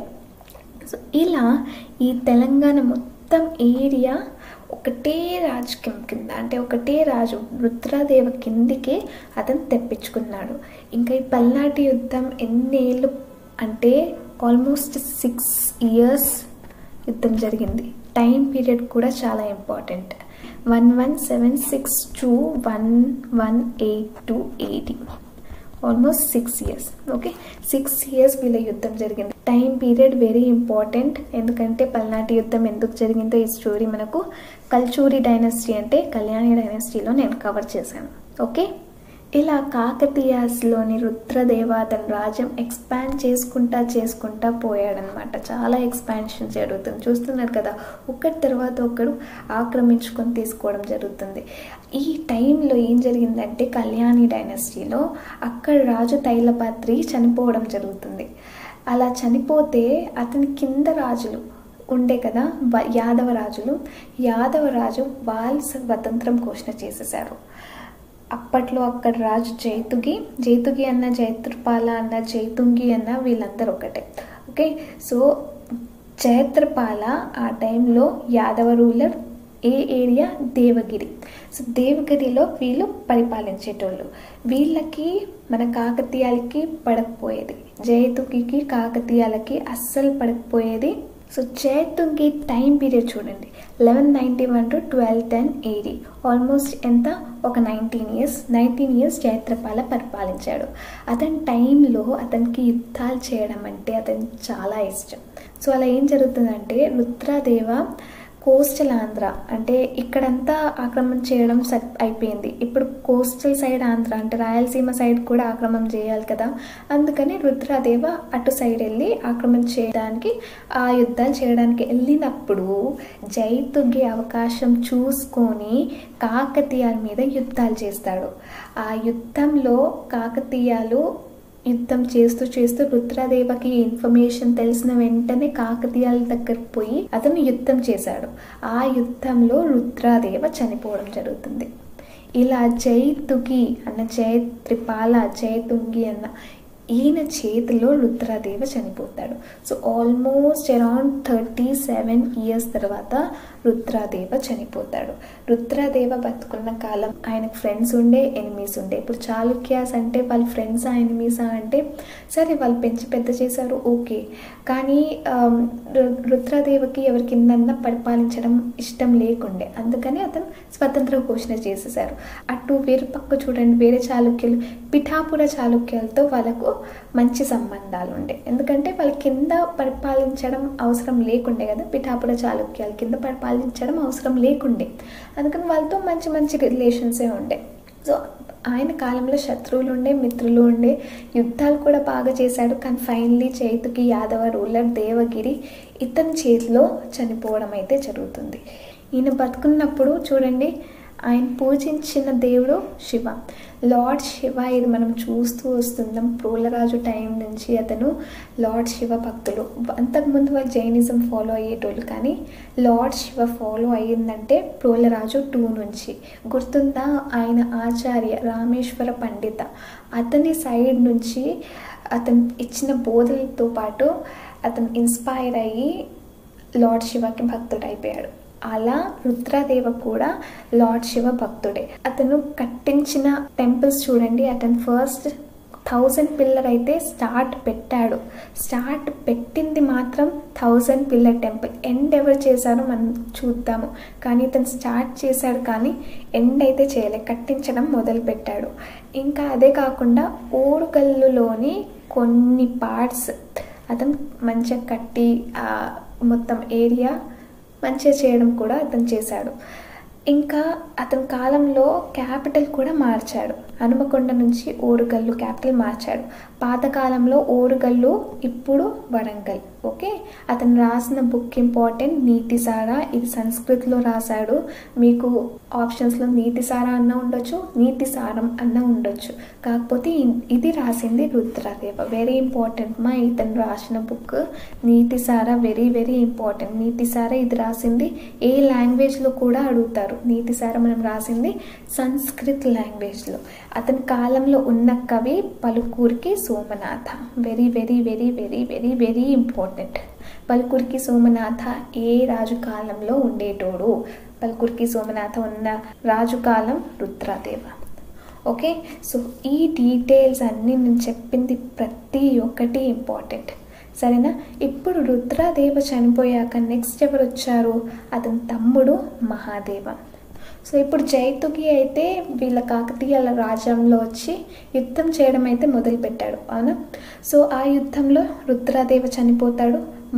సో ఇలా ఈ తెలంగాణ మొత్తం ఏరియా ఒకటే రాజకీయం కింద అంటే ఒకటే రాజు రుద్రాదేవ కిందికే అతను తెప్పించుకున్నాడు ఇంకా ఈ పల్నాటి యుద్ధం ఎన్నేళ్ళు అంటే ఆల్మోస్ట్ సిక్స్ ఇయర్స్ యుద్ధం జరిగింది టైం పీరియడ్ కూడా చాలా important one one seven six to one one eight two eighty almost six years okay six years వీళ్ళ యుద్ధం జరిగింది టైం పీరియడ్ వెరీ ఇంపార్టెంట్ ఎందుకంటే పల్నాటి యుద్ధం ఎందుకు జరిగిందో ఈ స్టోరీ మనకు కల్చూరి డైనస్టీ అంటే కళ్యాణి డైనస్టీలో నేను కవర్ చేశాను ఓకే ఇలా కాకతీయాస్లోని రుద్రదేవ అతని రాజ్యం ఎక్స్పాండ్ చేసుకుంటా చేసుకుంటా పోయాడనమాట చాలా ఎక్స్పాన్షన్ జరుగుతుంది చూస్తున్నారు కదా ఒకటి తర్వాత ఒకడు ఆక్రమించుకొని తీసుకోవడం జరుగుతుంది ఈ టైంలో ఏం జరిగిందంటే కళ్యాణి డైనస్టీలో అక్కడ రాజు తైలపాత్రి చనిపోవడం జరుగుతుంది అలా చనిపోతే అతని కింద రాజులు ఉండే కదా వ- యాదవ రాజులు యాదవ రాజు వాళ్ళు స్వతంత్రం ఘోషణ చేసేసారు అప్పట్లో అక్కడ రాజు జైతుగి జైతుగి అన్న జైత్రపాల అన్న జైతుంగి అన్న వీళ్ళందరూ ఒకటే ఓకే సో జైత్రపాల ఆ టైంలో యాదవ రూలర్ ఏ ఏరియా దేవగిరి సో దేవగిరిలో వీళ్ళు పరిపాలించేటోళ్ళు వీళ్ళకి మన కాకతీయాలకి పడకపోయేది జయతుగికి కాకతీయాలకి అస్సలు పడకపోయేది సో జయతుంగి టైం పీరియడ్ చూడండి eleven ninety one to twelve ten AD almost ఎంత ఒక nineteen years nineteen years Jaitrapala పరిపాలించాడు అతని టైంలో అతనికి యుద్ధాలు చేయడం అంటే అతనికి చాలా ఇష్టం సో అలా ఏం జరుగుతుందంటే రుద్రదేవ కోస్టల్ ఆంధ్ర అంటే ఇక్కడంతా ఆక్రమణ చేయడం స- అయిపోయింది ఇప్పుడు కోస్టల్ సైడ్ ఆంధ్ర అంటే రాయలసీమ సైడ్ కూడా ఆక్రమణ చేయాలి కదా అందుకని రుద్రాదేవ అటు సైడ్ వెళ్ళి ఆక్రమణ చేయడానికి ఆ యుద్ధాలు చేయడానికి వెళ్ళినప్పుడు జైతుగి అవకాశం చూసుకొని కాకతీయాల మీద యుద్ధాలు చేస్తాడు ఆ యుద్ధంలో కాకతీయాలు యుద్ధం చేస్తూ చేస్తూ రుద్రదేవకి ఇన్ఫర్మేషన్ తెలిసిన వెంటనే కాకతీయాల దగ్గరకు పోయి అతను యుద్ధం చేశాడు ఆ యుద్ధంలో రుద్రాదేవ చనిపోవడం జరుగుతుంది ఇలా జైతుగి అన్న జయ త్రిపాల జయతుంగి అన్న ఈయన చేతిలో రుద్రదేవ చనిపోతాడు so almost around thirty seven years తర్వాత రుద్రదేవ చనిపోతాడు రుద్రదేవ బతుకున్న కాలం ఆయనకు ఫ్రెండ్స్ ఉండే ఎనిమీస్ ఉండే ఇప్పుడు చాళుక్యాస్ అంటే వాళ్ళ ఫ్రెండ్సా ఎనిమీసా అంటే సరే వాళ్ళు పెంచి పెద్ద చేశారు ఓకే కానీ ఆమ్, రు- రుద్రదేవకి ఎవరి కిందన్నా పరిపాలించడం ఇష్టం లేకుండే అందుకని అతను స్వతంత్ర ఘోషణ చేసేసారు అటు వేరే పక్క చూడండి వేరే చాళుక్యులు పిఠాపుర చాళుక్యాలతో వాళ్ళకు మంచి సంబంధాలు ఉండే ఎందుకంటే వాళ్ళ కింద పరిపాలించడం అవసరం లేకుండే కదా పిఠాపుర చాళుక్యాల కింద పరిపాలించడం అవసరం లేకుండే అందుకని వాళ్ళతో మంచి మంచి రిలేషన్సే ఉండే సో ఆయన కాలంలో శత్రువులు ఉండే మిత్రులు ఉండే యుద్ధాలు కూడా బాగా చేశాడు కానీ ఫైనలీ చేతికి యాదవ రూలర్ దేవగిరి ఇతని చేతిలో చనిపోవడం అయితే జరుగుతుంది ఈయన బతుకున్నప్పుడు చూడండి ఆయన పూజించిన దేవుడు శివ లార్డ్ శివ ఇది మనం చూస్తూ వస్తున్నాం ప్రోలరాజు టైం నుంచి అతను లార్డ్ శివ భక్తులు అంతకుముందు వాళ్ళు జైనిజం ఫాలో అయ్యేటోళ్ళు కానీ లార్డ్ శివ ఫాలో అయ్యిందంటే ప్రోలరాజు టూ నుంచి గుర్తుందా ఆయన ఆచార్య రామేశ్వర పండిత అతని సైడ్ నుంచి అతను ఇచ్చిన బోధలతో పాటు అతను ఇన్స్పైర్ అయ్యి లార్డ్ శివకి భక్తుడు అయిపోయాడు అలా రుద్రదేవ కూడా లార్డ్ శివ భక్తుడే అతను కట్టించిన టెంపుల్స్ చూడండి అతను ఫస్ట్ థౌజండ్ పిల్లర్ అయితే స్టార్ట్ పెట్టాడు స్టార్ట్ పెట్టింది మాత్రం థౌజండ్ పిల్లర్ టెంపుల్ ఎండ్ ఎవరు చేశారో మనం చూద్దాము కానీ ఇతను స్టార్ట్ చేశాడు కానీ ఎండ్ అయితే చేయలే కట్టించడం మొదలు పెట్టాడు ఇంకా అదే కాకుండా ఓరుగల్లులోని కొన్ని పార్ట్స్ అతను మంచిగా కట్టి ఆ మొత్తం ఏరియా మంచిగా చేయడం కూడా అతను చేశాడు ఇంకా అతని కాలంలో క్యాపిటల్ కూడా మార్చాడు హనుమకొండ నుంచి ఓరుగల్లు క్యాపిటల్ మార్చాడు పాతకాలంలో ఓరుగల్లు ఇప్పుడు వరంగల్ ఓకే అతను రాసిన బుక్ ఇంపార్టెంట్ నీతిసారా ఇది సంస్కృతిలో రాశాడు మీకు ఆప్షన్స్లో నీతిసారా అన్న ఉండొచ్చు నీతిసారం అన్న ఉండొచ్చు కాకపోతే ఇ- ఇది రాసింది రుద్రదేవ వెరీ ఇంపార్టెంట్ మా ఇతను రాసిన book Nitisara very very important Nitisara ఇది రాసింది ఏ లాంగ్వేజ్లో కూడా అడుగుతారు నీతిసారా మనం రాసింది సంస్కృత్ లాంగ్వేజ్లో అతని కాలంలో ఉన్న కవి Palkuriki Somanatha very very very very very very important Palkuriki Somanatha ఏ రాజు కాలంలో ఉండేటోడు పలుకూరికి సోమనాథ ఉన్న రాజు కాలం రుద్రదేవ ఓకే సో ఈ డీటెయిల్స్ అన్నీ నేను చెప్పింది ప్రతి ఒక్కటి ఇంపార్టెంట్ సరేనా ఇప్పుడు రుద్రదేవ చనిపోయాక నెక్స్ట్ ఎవరు వచ్చారు అతని తమ్ముడు మహాదేవ సో ఇప్పుడు జైతుకి అయితే వీళ్ళ కాకతీయాల రాజ్యంలో వచ్చి యుద్ధం చేయడం అయితే మొదలుపెట్టాడు అవునా సో ఆ యుద్ధంలో రుద్రదేవ చనిపోతాడు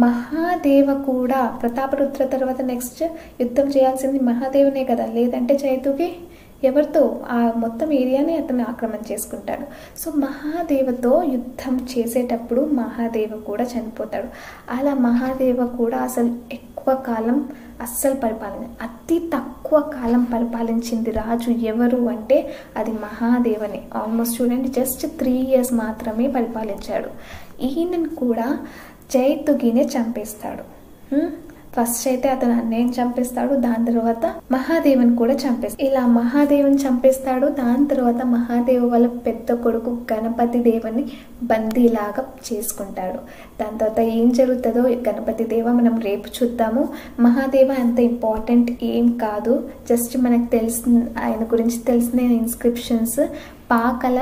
మహాదేవ కూడా ప్రతాపరుద్ర తర్వాత నెక్స్ట్ యుద్ధం చేయాల్సింది మహాదేవనే కదా లేదంటే జైతుకి ఎవరితో ఆ మొత్తం ఏరియాని అతను ఆక్రమణ చేసుకుంటాడు సో మహాదేవతో యుద్ధం చేసేటప్పుడు మహాదేవ కూడా చనిపోతాడు అలా మహాదేవ కూడా అసలు ఎక్కువ కాలం అస్సలు పరిపాలన అతి తక్కువ కాలం పరిపాలించింది రాజు ఎవరు అంటే అది మహాదేవని ఆల్మోస్ట్ చూడండి జస్ట్ త్రీ ఇయర్స్ మాత్రమే పరిపాలించాడు ఈయనను కూడా జైతుగినే చంపేస్తాడు హ్మ్? ఫస్ట్ అయితే అతను అన్నయ్యని చంపేస్తాడు దాని తర్వాత మహాదేవన్ కూడా చంపేస్తాడు ఇలా మహాదేవన్ చంపేస్తాడు దాని తర్వాత మహాదేవ వాళ్ళ పెద్ద కొడుకు గణపతి దేవుని బందీలాగా చేసుకుంటాడు దాని తర్వాత ఏం జరుగుతుందో గణపతి దేవ మనం రేపు చూద్దాము మహాదేవ అంత ఇంపార్టెంట్ ఏం కాదు జస్ట్ మనకు తెలిసిన ఆయన గురించి తెలిసిన ఇన్స్క్రిప్షన్స్ పాకల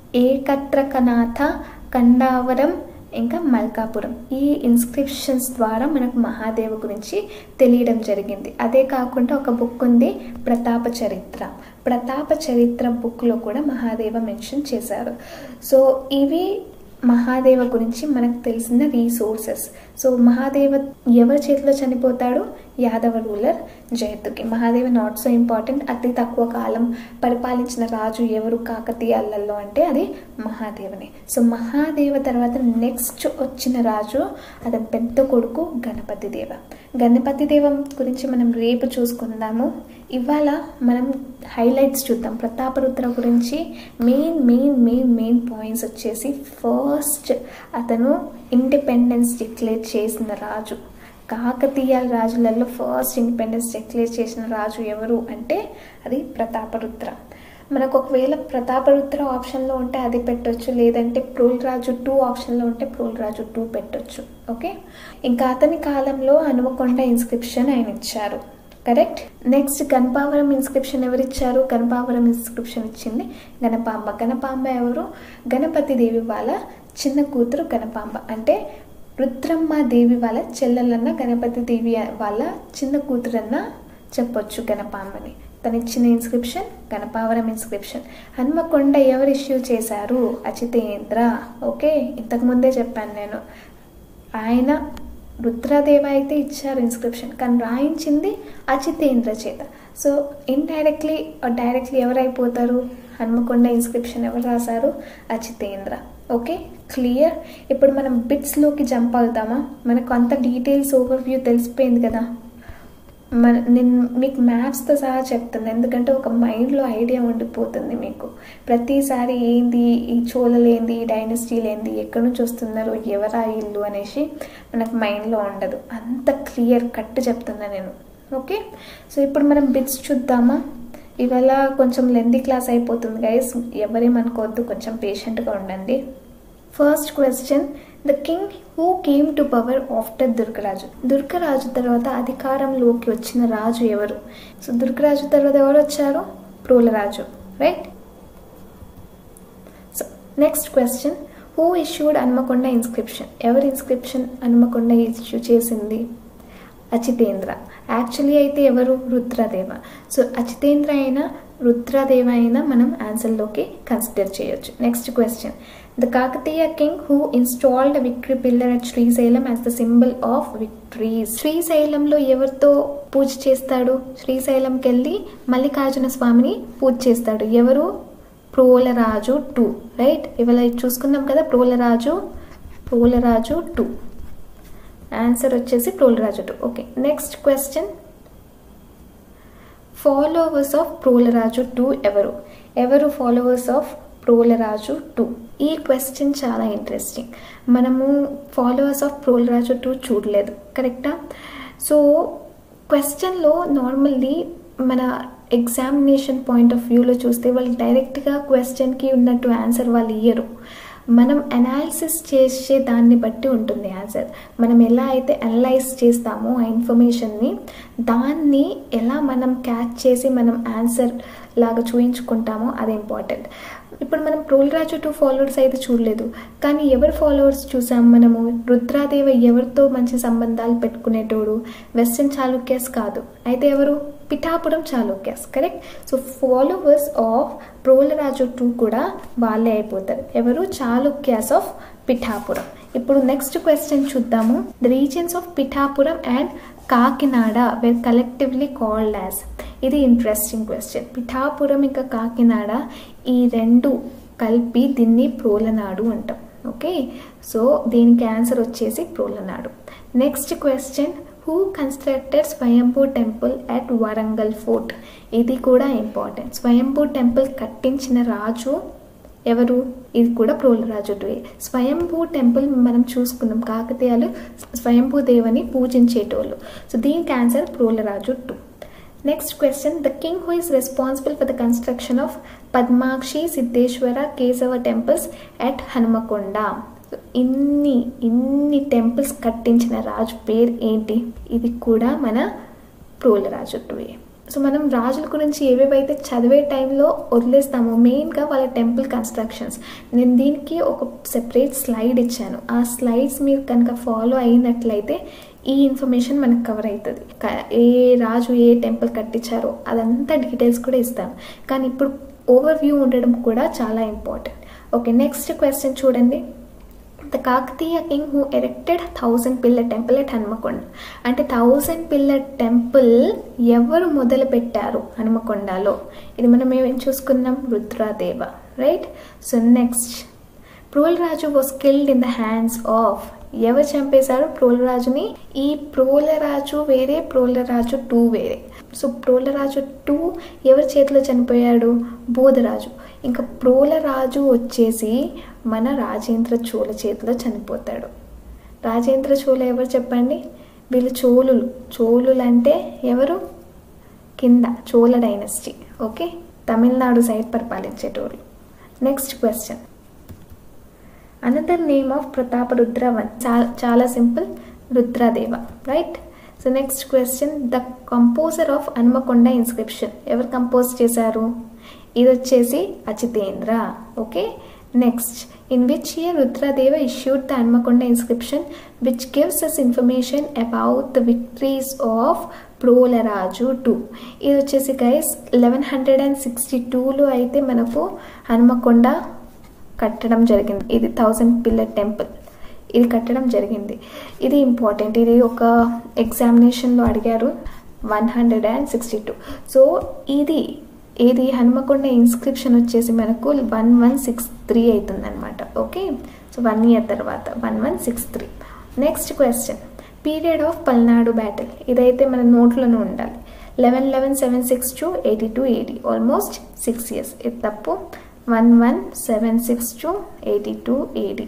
ఏకత్రకనాథ కండావరం ఇంకా మల్కాపురం ఈ ఇన్స్క్రిప్షన్స్ ద్వారా మనకు మహాదేవ గురించి తెలియడం జరిగింది అదే కాకుండా ఒక బుక్ ఉంది ప్రతాప చరిత్ర ప్రతాప చరిత్ర బుక్లో కూడా మహాదేవ మెన్షన్ చేశారు సో ఇవి మహాదేవ గురించి మనకు తెలిసిన రీసోర్సెస్ సో మహాదేవ ఎవరి చేతిలో చనిపోతాడు యాదవ రూలర్ జయతుకి మహాదేవ నాట్ సో ఇంపార్టెంట్ అతి తక్కువ కాలం పరిపాలించిన రాజు ఎవరు కాకతీయాలలో అంటే అది మహాదేవనే సో మహాదేవ తర్వాత నెక్స్ట్ వచ్చిన రాజు అతని పెద్ద కొడుకు గణపతి దేవ గణపతి దేవ గురించి మనం రేపు చూసుకుందాము ఇవాళ మనం హైలైట్స్ చూద్దాం ప్రతాపరుద్ర గురించి main main main main points వచ్చేసి ఫస్ట్ అతను ఇండిపెండెన్స్ డిక్లేర్ చేసిన రాజు కాకతీయాల రాజులలో ఫస్ట్ ఇండిపెండెన్స్ డిక్లేర్ చేసిన రాజు ఎవరు అంటే అది ప్రతాపరుద్ర మనకు ఒకవేళ ప్రతాపరుద్ర ఆప్షన్లో ఉంటే అది పెట్టొచ్చు లేదంటే ప్రోల్ రాజు టూ ఆప్షన్లో ఉంటే ప్రోల్ రాజు టూ పెట్టొచ్చు ఓకే ఇంకా అతని కాలంలో హనుమకొండ ఇన్స్క్రిప్షన్ ఆయన ఇచ్చారు కరెక్ట్ నెక్స్ట్ గణపావరం ఇన్స్క్రిప్షన్ ఎవరు ఇచ్చారు గణపావరం ఇన్స్క్రిప్షన్ ఇచ్చింది గణపాంబ గణపాంబ ఎవరు గణపతి దేవి వాళ్ళ చిన్న కూతురు గణపాంబ అంటే రుద్రమ్మ దేవి వాళ్ళ చెల్లెలన్న గణపతి దేవి వాళ్ళ చిన్న కూతురన్న చెప్పొచ్చు గణపాంబని తను ఇచ్చిన ఇన్స్క్రిప్షన్ గణపావరం ఇన్స్క్రిప్షన్ హనుమకొండ ఎవరు ఇష్యూ చేశారు అచితేంద్ర ఓకే ఇంతకు ముందే చెప్పాను నేను ఆయన రుద్రదేవ అయితే ఇచ్చారు ఇన్స్క్రిప్షన్ కానీ రాయించింది అచితేంద్ర చేత సో ఇండైరెక్ట్లీ డైరెక్ట్లీ ఎవరైపోతారు హనుమకొండ ఇన్స్క్రిప్షన్ ఎవరు రాశారు అచితేంద్ర ఓకే క్లియర్ ఇప్పుడు మనం బిట్స్లోకి జంప్ అవుతామా మనకు అంత డీటెయిల్స్ ఓవర్ వ్యూ తెలిసిపోయింది కదా మన నేను మీకు మ్యాప్స్తో సహా చెప్తాను ఎందుకంటే ఒక మైండ్లో ఐడియా ఉండిపోతుంది మీకు ప్రతిసారి ఏంది ఈ చోళలేంది ఈ డైనస్టీలు ఏంది ఎక్కడి నుంచి వస్తున్నారు ఎవరా ఇల్లు అనేసి మనకు మైండ్లో ఉండదు అంత క్లియర్ కట్ చెప్తున్నా నేను ఓకే సో ఇప్పుడు మనం బిట్స్ చూద్దామా ఇవాళ కొంచెం లెందీ క్లాస్ అయిపోతుంది గైస్ ఎవరేమనుకోవద్దు కొంచెం పేషెంట్గా ఉండండి first question the king who came to power after Durgaraju Durgaraju తర్వాత అధికారంలోకి వచ్చిన రాజు ఎవరు సో దుర్గరాజు తర్వాత ఎవరు వచ్చారు Prolaraju right so next question who issued Hanmakonda inscription ఎవరు ఇన్స్క్రిప్షన్ హన్మకొండ ఇష్యూ చేసింది అచితేంద్ర యాక్చువల్లీ అయితే ఎవరు రుద్రదేవ సో అచితేంద్ర అయినా రుద్రదేవ అయినా మనం ఆన్సర్లోకి కన్సిడర్ చేయొచ్చు next question the Kakatiya king who installed victory pillar at Srisailam as the symbol of victory శ్రీశైలంలో ఎవరితో పూజ చేస్తాడు శ్రీశైలంకి వెళ్ళి మల్లికార్జున స్వామిని పూజ చేస్తాడు ఎవరు ప్రోలరాజు టూ రైట్ ఇవాళ చూసుకుందాం కదా ప్రోలరాజు ప్రోలరాజు టూ ఆన్సర్ వచ్చేసి Prolaraju two okay next question followers of Prolaraju two ఎవరు ఎవరు ఫాలోవర్స్ ఆఫ్ ప్రోలరాజు టూ ఈ క్వశ్చన్ చాలా ఇంట్రెస్టింగ్ మనము ఫాలోవర్స్ ఆఫ్ ప్రోలరాజు టూ చూడలేదు కరెక్టా సో క్వశ్చన్లో నార్మల్లీ మన ఎగ్జామినేషన్ పాయింట్ ఆఫ్ వ్యూలో చూస్తే వాళ్ళు డైరెక్ట్గా క్వశ్చన్కి ఉన్నట్టు ఆన్సర్ వాళ్ళు ఇయ్యరు మనం అనాలిసిస్ చేసే దాన్ని బట్టి ఉంటుంది ఆన్సర్ మనం ఎలా అయితే అనలైజ్ చేస్తామో ఆ ఇన్ఫర్మేషన్ని దాన్ని ఎలా మనం క్యాచ్ చేసి మనం ఆన్సర్ లాగా చూయించుకుంటామో అది ఇంపార్టెంట్ ఇప్పుడు మనం ప్రోల్రాజు టూ ఫాలోవర్స్ అయితే చూడలేదు కానీ ఎవరు ఫాలోవర్స్ చూసాం మనము రుద్రాదేవ ఎవరితో మంచి సంబంధాలు పెట్టుకునేటోడు వెస్టర్న్ చాళుక్యాస్ కాదు అయితే ఎవరు Pithapuram Chalukyas correct so followers of Prolaraju two కూడా వాళ్ళే అయిపోతారు ఎవరు చాళుక్యాస్ ఆఫ్ పిఠాపురం ఇప్పుడు నెక్స్ట్ క్వశ్చన్ చూద్దాము the regions of Pithapuram and Kakinada were collectively called as ఇది ఇంట్రెస్టింగ్ క్వశ్చన్ పిఠాపురం ఇంకా కాకినాడ ఈ రెండు కలిపి దీన్ని ప్రోలనాడు అంటాం ఓకే సో దీనికి ఆన్సర్ వచ్చేసి Prolanadu next question who constructed Swayambhu temple at Warangal fort ఇది కూడా ఇంపార్టెంట్ స్వయంభూ టెంపుల్ కట్టించిన రాజు ఎవరు ఇది కూడా ప్రోలరాజు టువే స్వయంభూ టెంపుల్ మనం చూసుకున్నాం కాకతీయాలు స్వయంభూ దేవుని పూజించేటోళ్ళు సో దీనికి answer Prolaraju two next question the king who is responsible for the construction of Padmakshi Siddheshwara Keshava temples at Hanumakonda ఇన్ని ఇన్ని టెంపుల్స్ కట్టించిన రాజు పేరు ఏంటి ఇది కూడా మన ప్రోలరాజు టువే సో మనం రాజుల గురించి ఏవేవైతే చదివే టైంలో వదిలేస్తామో మెయిన్గా వాళ్ళ టెంపుల్ కన్స్ట్రక్షన్స్ నేను దీనికి ఒక సెపరేట్ స్లైడ్ ఇచ్చాను ఆ స్లైడ్స్ మీరు కనుక ఫాలో అయినట్లయితే ఈ ఇన్ఫర్మేషన్ మనకు కవర్ అవుతుంది ఏ రాజు ఏ టెంపుల్ కట్టించారో అదంతా డీటెయిల్స్ కూడా ఇస్తాను కానీ ఇప్పుడు ఓవర్ వ్యూ ఉండడం కూడా చాలా ఇంపార్టెంట్ ఓకే నెక్స్ట్ క్వశ్చన్ చూడండి the Kakatiya king who erected thousand pillar temple at Hanumakonda అంటే థౌజండ్ పిల్లర్ టెంపుల్ ఎవరు మొదలు పెట్టారు హనుమకొండలో ఇది మనం ఏమేం చూసుకున్నాం Rudradeva right so next Prolaraju was killed in the hands of ఎవరు చంపేశారు ప్రోలరాజుని ఈ ప్రోలరాజు వేరే ప్రోలరాజు టూ వేరే సో ప్రోలరాజు టూ ఎవరి చేతిలో చనిపోయాడు బోధరాజు ఇంకా ప్రోలరాజు వచ్చేసి మన రాజేంద్ర చోళ చేతిలో చనిపోతాడు రాజేంద్ర చోళ ఎవరు చెప్పండి వీళ్ళు చోళులు చోళులు అంటే ఎవరు కింద Chola dynasty okay Tamil Nadu side పరిపాలించేటోళ్ళు next question another name of Prataparudra చాలా చాలా simple Rudradeva right so next question the composer of Hanumakonda inscription ఎవరు కంపోజ్ చేశారు ఇది వచ్చేసి Achitendra okay next in which year Rudradeva issued the Hanumakonda inscription which gives us information about the victories of Prolaraju two ఇది వచ్చేసి guys eleven hundred and sixty టూలో అయితే మనకు హనుమకొండ కట్టడం జరిగింది ఇది థౌజండ్ పిల్లర్ టెంపుల్ ఇది కట్టడం జరిగింది ఇది ఇంపార్టెంట్ ఇది ఒక ఎగ్జామినేషన్లో అడిగారు one hundred and sixty two so ఇది ఇది హనుమకొండ ఇన్స్క్రిప్షన్ వచ్చేసి మనకు వన్ వన్ సిక్స్ త్రీ అవుతుంది అనమాట ఓకే సో వన్ ఇయర్ తర్వాత one one six three next question period of Palnadu battle ఇదైతే మన నోట్లోనే ఉండాలి eleven eleven seven six to eighty two eighty almost six years ఇది తప్పు one one seven six to eighty two eighty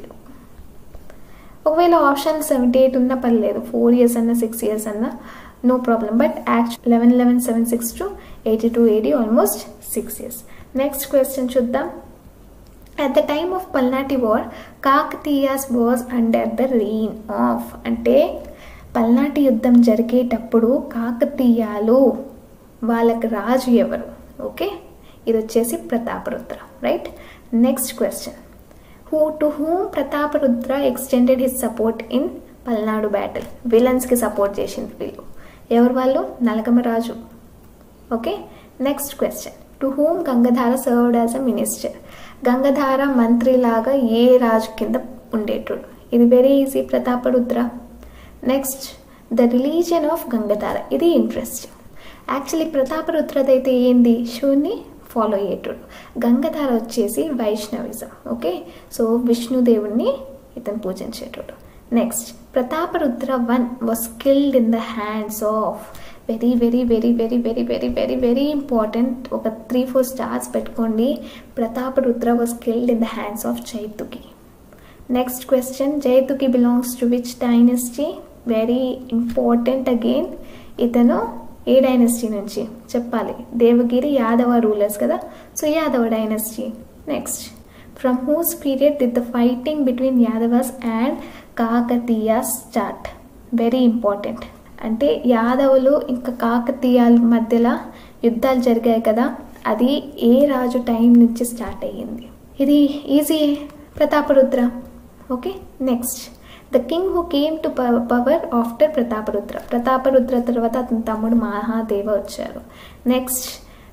ఒకవేళ option seventy eight ఉన్నా పర్లేదు four years అన్న సిక్స్ ఇయర్స్ అన్న నో ప్రాబ్లం బట్ యాక్చు eleven eleven seven six to eighty two eighty almost six years next question చూద్దాం at the time of Palnati war Kakatiyas was under the reign of అంటే పల్నాటి యుద్ధం జరిగేటప్పుడు కాకతీయాలు వాళ్ళకి రాజు ఎవరు ఓకే ఇది వచ్చేసి Prataparudra right next question who to whom Prataparudra extended his support in Palnadu battle విలన్స్కి సపోర్ట్ చేసింది వీళ్ళు ఎవరు వాళ్ళు Nalagamaraju okay next question to whom Gangadhara served as a minister Gangadhara మంత్రిలాగా ఏ రాజు కింద ఉండేటోడు ఇది very easy Prataparudra next the religion of Gangadhara ఇది ఇంట్రెస్టింగ్ యాక్చువల్లీ ప్రతాపరుద్రదైతే ఏంది శివుని ఫాలో అయ్యేటోడు గంగధార వచ్చేసి వైష్ణవిజం ఓకే సో విష్ణుదేవుణ్ణి ఇతను పూజించేటోడు next Prataparudra one was skilled in the hands of very very very very very very very very important ఒక త్రీ ఫోర్ స్టార్స్ పెట్టుకోండి Prataparudra was skilled in the hands of చైతుకి next question జైతుకి belongs to which dynasty very important again ఇతను ఏ dynasty నుంచి చెప్పాలి Devagiri Yadava rulers కదా so Yadava dynasty next from whose period did the fighting between Yadavas and Kakatiya start very important అంటే యాదవులు ఇంకా కాకతీయాల మధ్యలో యుద్ధాలు జరిగాయి కదా అది ఏ రాజు టైం నుంచి స్టార్ట్ అయ్యింది ఇది easy Prataparudra okay next the king who came to power after Prataparudra Prataparudra తర్వాత అతని తమ్ముడు మహాదేవ వచ్చారు next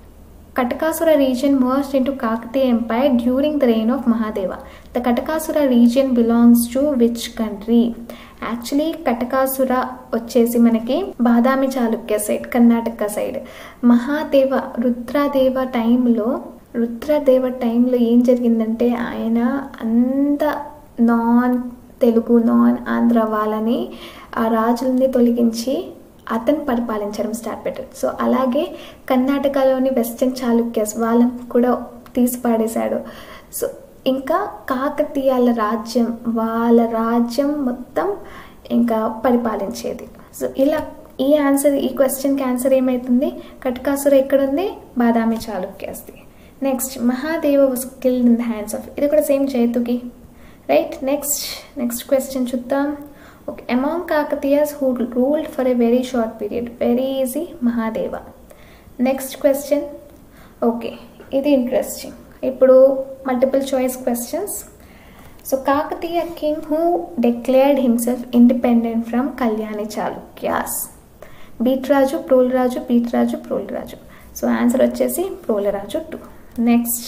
Katakasura region merged into Kakatiya empire during the reign of Mahadeva the Katakasura region belongs to which country actually Katakasura వచ్చేసి మనకి బాదామి చాళుక్య సైడ్ కర్ణాటక సైడ్ మహాదేవ రుద్రదేవ టైంలో రుద్రదేవ టైంలో ఏం జరిగిందంటే ఆయన అంత నాన్ తెలుగు నాన్ ఆంధ్ర వాళ్ళని ఆ రాజుల్ని తొలగించి అతను పరిపాలించడం స్టార్ట్ పెట్టాడు సో అలాగే కర్ణాటకలోని వెస్టర్న్ చాళుక్యస్ వాళ్ళని కూడా తీసి పాడేశాడు సో ఇంకా కాకతీయాల రాజ్యం వాళ్ళ రాజ్యం మొత్తం ఇంకా పరిపాలించేది సో ఇలా ఈ ఆన్సర్ ఈ క్వశ్చన్కి ఆన్సర్ ఏమవుతుంది కటకాసుర ఎక్కడుంది బాదామి చాళుక్యాస్ది next Mahadeva was killed in the hands of ఇది కూడా సేమ్ చైతుకి రైట్ నెక్స్ట్ నెక్స్ట్ క్వశ్చన్ చూద్దాం okay among Kakatiyas who ruled for a very short period very easy Mahadeva next question okay ఇది ఇంట్రెస్టింగ్ ఇప్పుడు multiple choice questions so Kakatiya king who declared himself independent from Kalyani Chalukyas Betaraju Prolaraju Betaraju Prolaraju so answer వచ్చేసి Prolaraju two next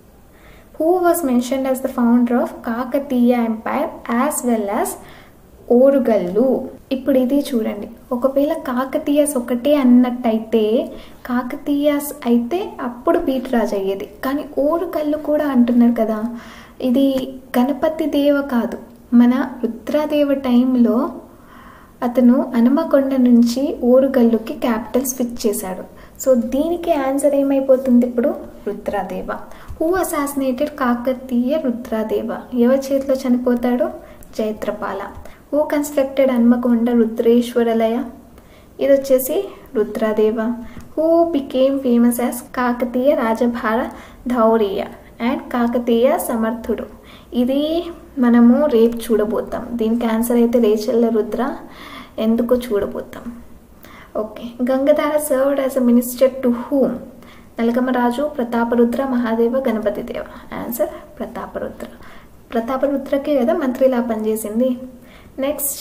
who was mentioned as the founder of Kakatiya empire as well as Orugallu ఇప్పుడు ఇది చూడండి ఒకవేళ కాకతీయస్ ఒకటే అన్నట్టయితే కాకతీయస్ అయితే అప్పుడు బీట్రాజ్ అయ్యేది కానీ ఓరుగల్లు కూడా అంటున్నారు కదా ఇది గణపతి దేవ కాదు మన రుద్రదేవ టైంలో అతను హనుమకొండ నుంచి ఓరుగల్లుకి క్యాపిటల్ స్విచ్ చేశాడు సో దీనికి ఆన్సర్ ఏమైపోతుంది ఇప్పుడు రుద్రదేవ హూ అసాసినేటెడ్ కాకతీయ రుద్రదేవ ఎవరి చేతిలో చనిపోతాడు జైత్రపాల హూ కన్స్ట్రక్టెడ్ హన్మకొండ రుద్రేశ్వరలయ ఇది వచ్చేసి Rudradeva who became famous as Kakatiya రాజభార ధౌరియ అండ్ కాకతీయ సమర్థుడు ఇది మనము రేపు చూడబోతాం దీనికి ఆన్సర్ అయితే రేచల్ల రుద్ర ఎందుకో చూడబోతాం okay Gangadhara served as a minister to whom Nalagamaraju Prataparudra Mahadeva Ganapati Deva answer Prataparudra ప్రతాపరుద్రకే కదా మంత్రిలా పనిచేసింది next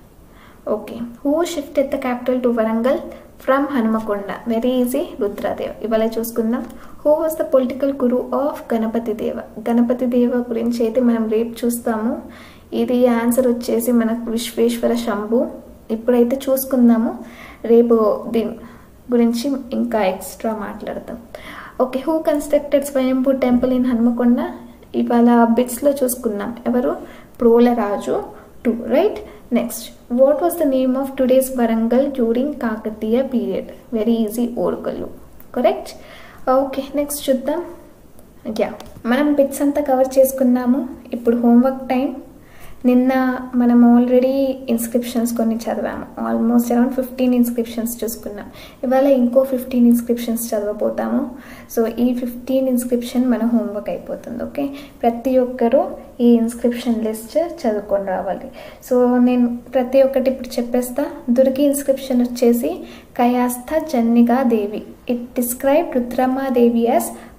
okay who shifted the capital to Warangal from Hanumakonda very easy Rudradev ఇవాళ చూసుకుందాం who was the political guru of Ganapati Deva Ganapati దేవ గురించి అయితే మనం రేపు చూస్తాము ఇది ఆన్సర్ వచ్చేసి మనకు విశ్వేశ్వర శంభు ఇప్పుడైతే చూసుకుందాము రేపు దీని గురించి ఇంకా ఎక్స్ట్రా మాట్లాడతాం okay who constructed Swayambhu temple in Hanumakonda ఇవాళ బిట్స్లో చూసుకున్నాం ఎవరు Prolaraju two right next what was the name of today's Warangal during Kakatiya period very easy Orugallu correct okay next చూద్దాం యా మనం బిట్స్ అంతా కవర్ చేసుకున్నాము ఇప్పుడు హోంవర్క్ టైం నిన్న మనం ఆల్రెడీ ఇన్స్క్రిప్షన్స్ కొన్ని చదివాము ఆల్మోస్ట్ అరౌండ్ ఫిఫ్టీన్ ఇన్స్క్రిప్షన్స్ చూసుకున్నాం ఇవాళ ఇంకో ఫిఫ్టీన్ ఇన్స్క్రిప్షన్స్ చదవబోతాము సో ఈ ఫిఫ్టీన్ ఇన్స్క్రిప్షన్ మన హోంవర్క్ అయిపోతుంది ఓకే ప్రతి ఒక్కరూ ఈ ఇన్స్క్రిప్షన్ లిస్ట్ చదువుకొని రావాలి సో నేను ప్రతి ఒక్కటి ఇప్పుడు చెప్పేస్తా దుర్గి ఇన్స్క్రిప్షన్ వచ్చేసి Kayastha Janniga Devi it describe Rudramadevi as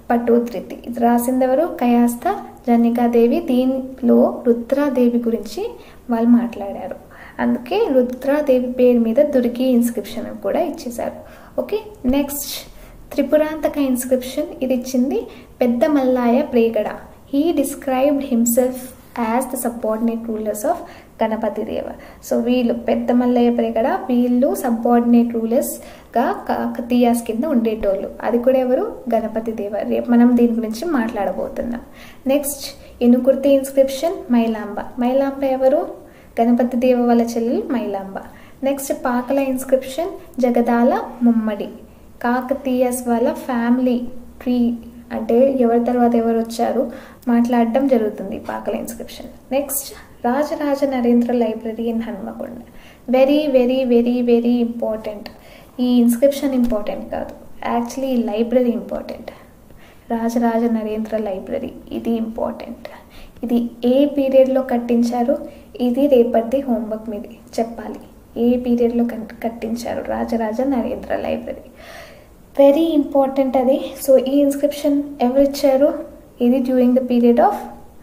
Pattodhriti ఇది రాసింది ఎవరు కయాస్త జనికాదేవి దీనిలో రుద్రాదేవి గురించి వాళ్ళు మాట్లాడారు అందుకే రుద్రాదేవి పేరు మీద దుర్గి ఇన్స్క్రిప్షన్ అని కూడా ఇచ్చేశారు ఓకే నెక్స్ట్ త్రిపురాంతక ఇన్స్క్రిప్షన్ ఇది ఇచ్చింది పెద్ద Mallaya Pregada he described himself as the subordinate rulers of Ganapati Deva so వీళ్ళు పెద్ద మల్లయ్య ప్రేగడ వీళ్ళు సబార్డినేట్ రూలర్స్గా కాకతీయాస్ కింద ఉండేటోళ్ళు అది కూడా ఎవరు గణపతి దేవ రేపు మనం దీని గురించి మాట్లాడబోతున్నాం నెక్స్ట్ ఇనుకుర్తి ఇన్స్క్రిప్షన్ మైలాంబ మైలాంబ ఎవరు గణపతి దేవ వాళ్ళ చెల్లెలు మైలాంబ నెక్స్ట్ పాకల ఇన్స్క్రిప్షన్ జగదాల ముమ్మడి కాకతీయస్ వాళ్ళ ఫ్యామిలీ ట్రీ అంటే ఎవరి తర్వాత ఎవరు వచ్చారు మాట్లాడడం జరుగుతుంది Pakala inscription next Rajaraja Narendra library in Hanmakonda very very very very important ఈ ఇన్స్క్రిప్షన్ ఇంపార్టెంట్ కాదు యాక్చువల్లీ ఈ library important Rajaraja Narendra library ఇది ఇంపార్టెంట్ ఇది ఏ పీరియడ్లో కట్టించారు ఇది రేపటిది హోంవర్క్ మీది చెప్పాలి ఏ పీరియడ్లో కట్టించారు Rajaraja Narendra library very important అది సో ఈ ఇన్స్క్రిప్షన్ ఎవరు ఇచ్చారు ఇది during the period of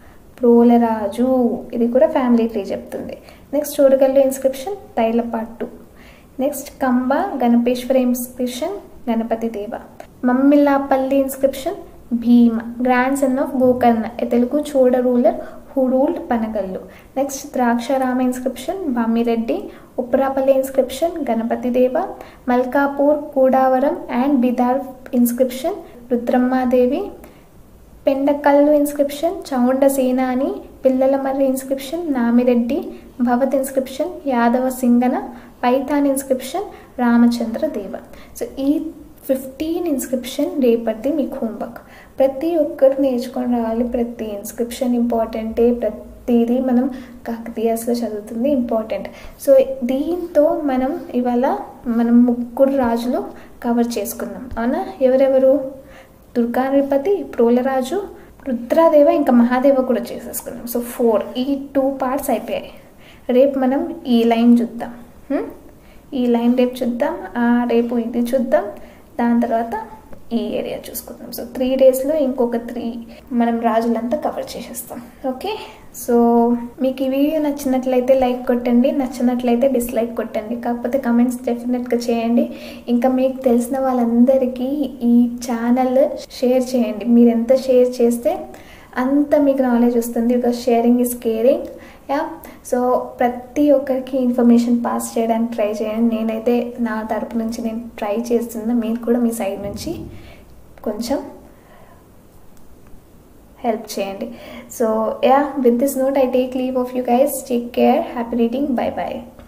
Prolaraju ఇది కూడా ఫ్యామిలీ ట్రీ చెప్తుంది next Chudagallu inscription Tailapatu next Kamba Ganapeshwara inscription Ganapati Deva Mummillapalli inscription Bhima grandson of Gokarna Telugu Chuda ruler who ruled Panagallu next Draksharama inscription Bamireddy Uprapalli inscription Ganapati Deva Malkapur Kudavaram and Bidar inscription Rudrammadevi Pendakallu inscription Chaunda Senani Pillalamarri inscription Namireddy భవత్ inscription Yadava Singana Paithan inscription Ramachandra Deva so ఈ ఫిఫ్టీన్ ఇన్స్క్రిప్షన్ రేపటిది మీకు homework ప్రతి ఒక్కరు నేర్చుకొని రావాలి ప్రతి ఇన్స్క్రిప్షన్ ఇంపార్టెంటే ప్రతిదీ మనం కాకతీయాస్లో చదువుతుంది ఇంపార్టెంట్ సో దీంతో మనం ఇవాళ మనం ముగ్గురు రాజులు కవర్ చేసుకున్నాం అవునా ఎవరెవరు దుర్గానృపతి ప్రోలరాజు రుద్రాదేవ ఇంకా మహాదేవ కూడా చేసేసుకున్నాం సో ఫోర్ ఈ టూ పార్ట్స్ అయిపోయాయి రేపు మనం ఈ లైన్ చూద్దాం ఈ లైన్ రేపు చూద్దాం రేపు ఇది చూద్దాం దాని తర్వాత ఈ ఏరియా చూసుకుందాం సో త్రీ డేస్లో ఇంకొక త్రీ మనం రాజులంతా కవర్ చేసేస్తాం ఓకే సో మీకు ఈ వీడియో నచ్చినట్లయితే లైక్ కొట్టండి నచ్చినట్లయితే డిస్లైక్ కొట్టండి కాకపోతే కమెంట్స్ డెఫినెట్గా చేయండి ఇంకా మీకు తెలిసిన వాళ్ళందరికీ ఈ ఛానల్ షేర్ చేయండి మీరు ఎంత షేర్ చేస్తే అంత మీకు నాలెడ్జ్ వస్తుంది because sharing is caring yeah so ప్రతి ఒక్కరికి ఇన్ఫర్మేషన్ పాస్ చేయడానికి ట్రై చేయండి నేనైతే నా తరపు నుంచి నేను ట్రై చేస్తున్నా మీరు కూడా మీ సైడ్ నుంచి కొంచెం హెల్ప్ చేయండి so yeah with this note I take leave of you guys take care happy reading bye bye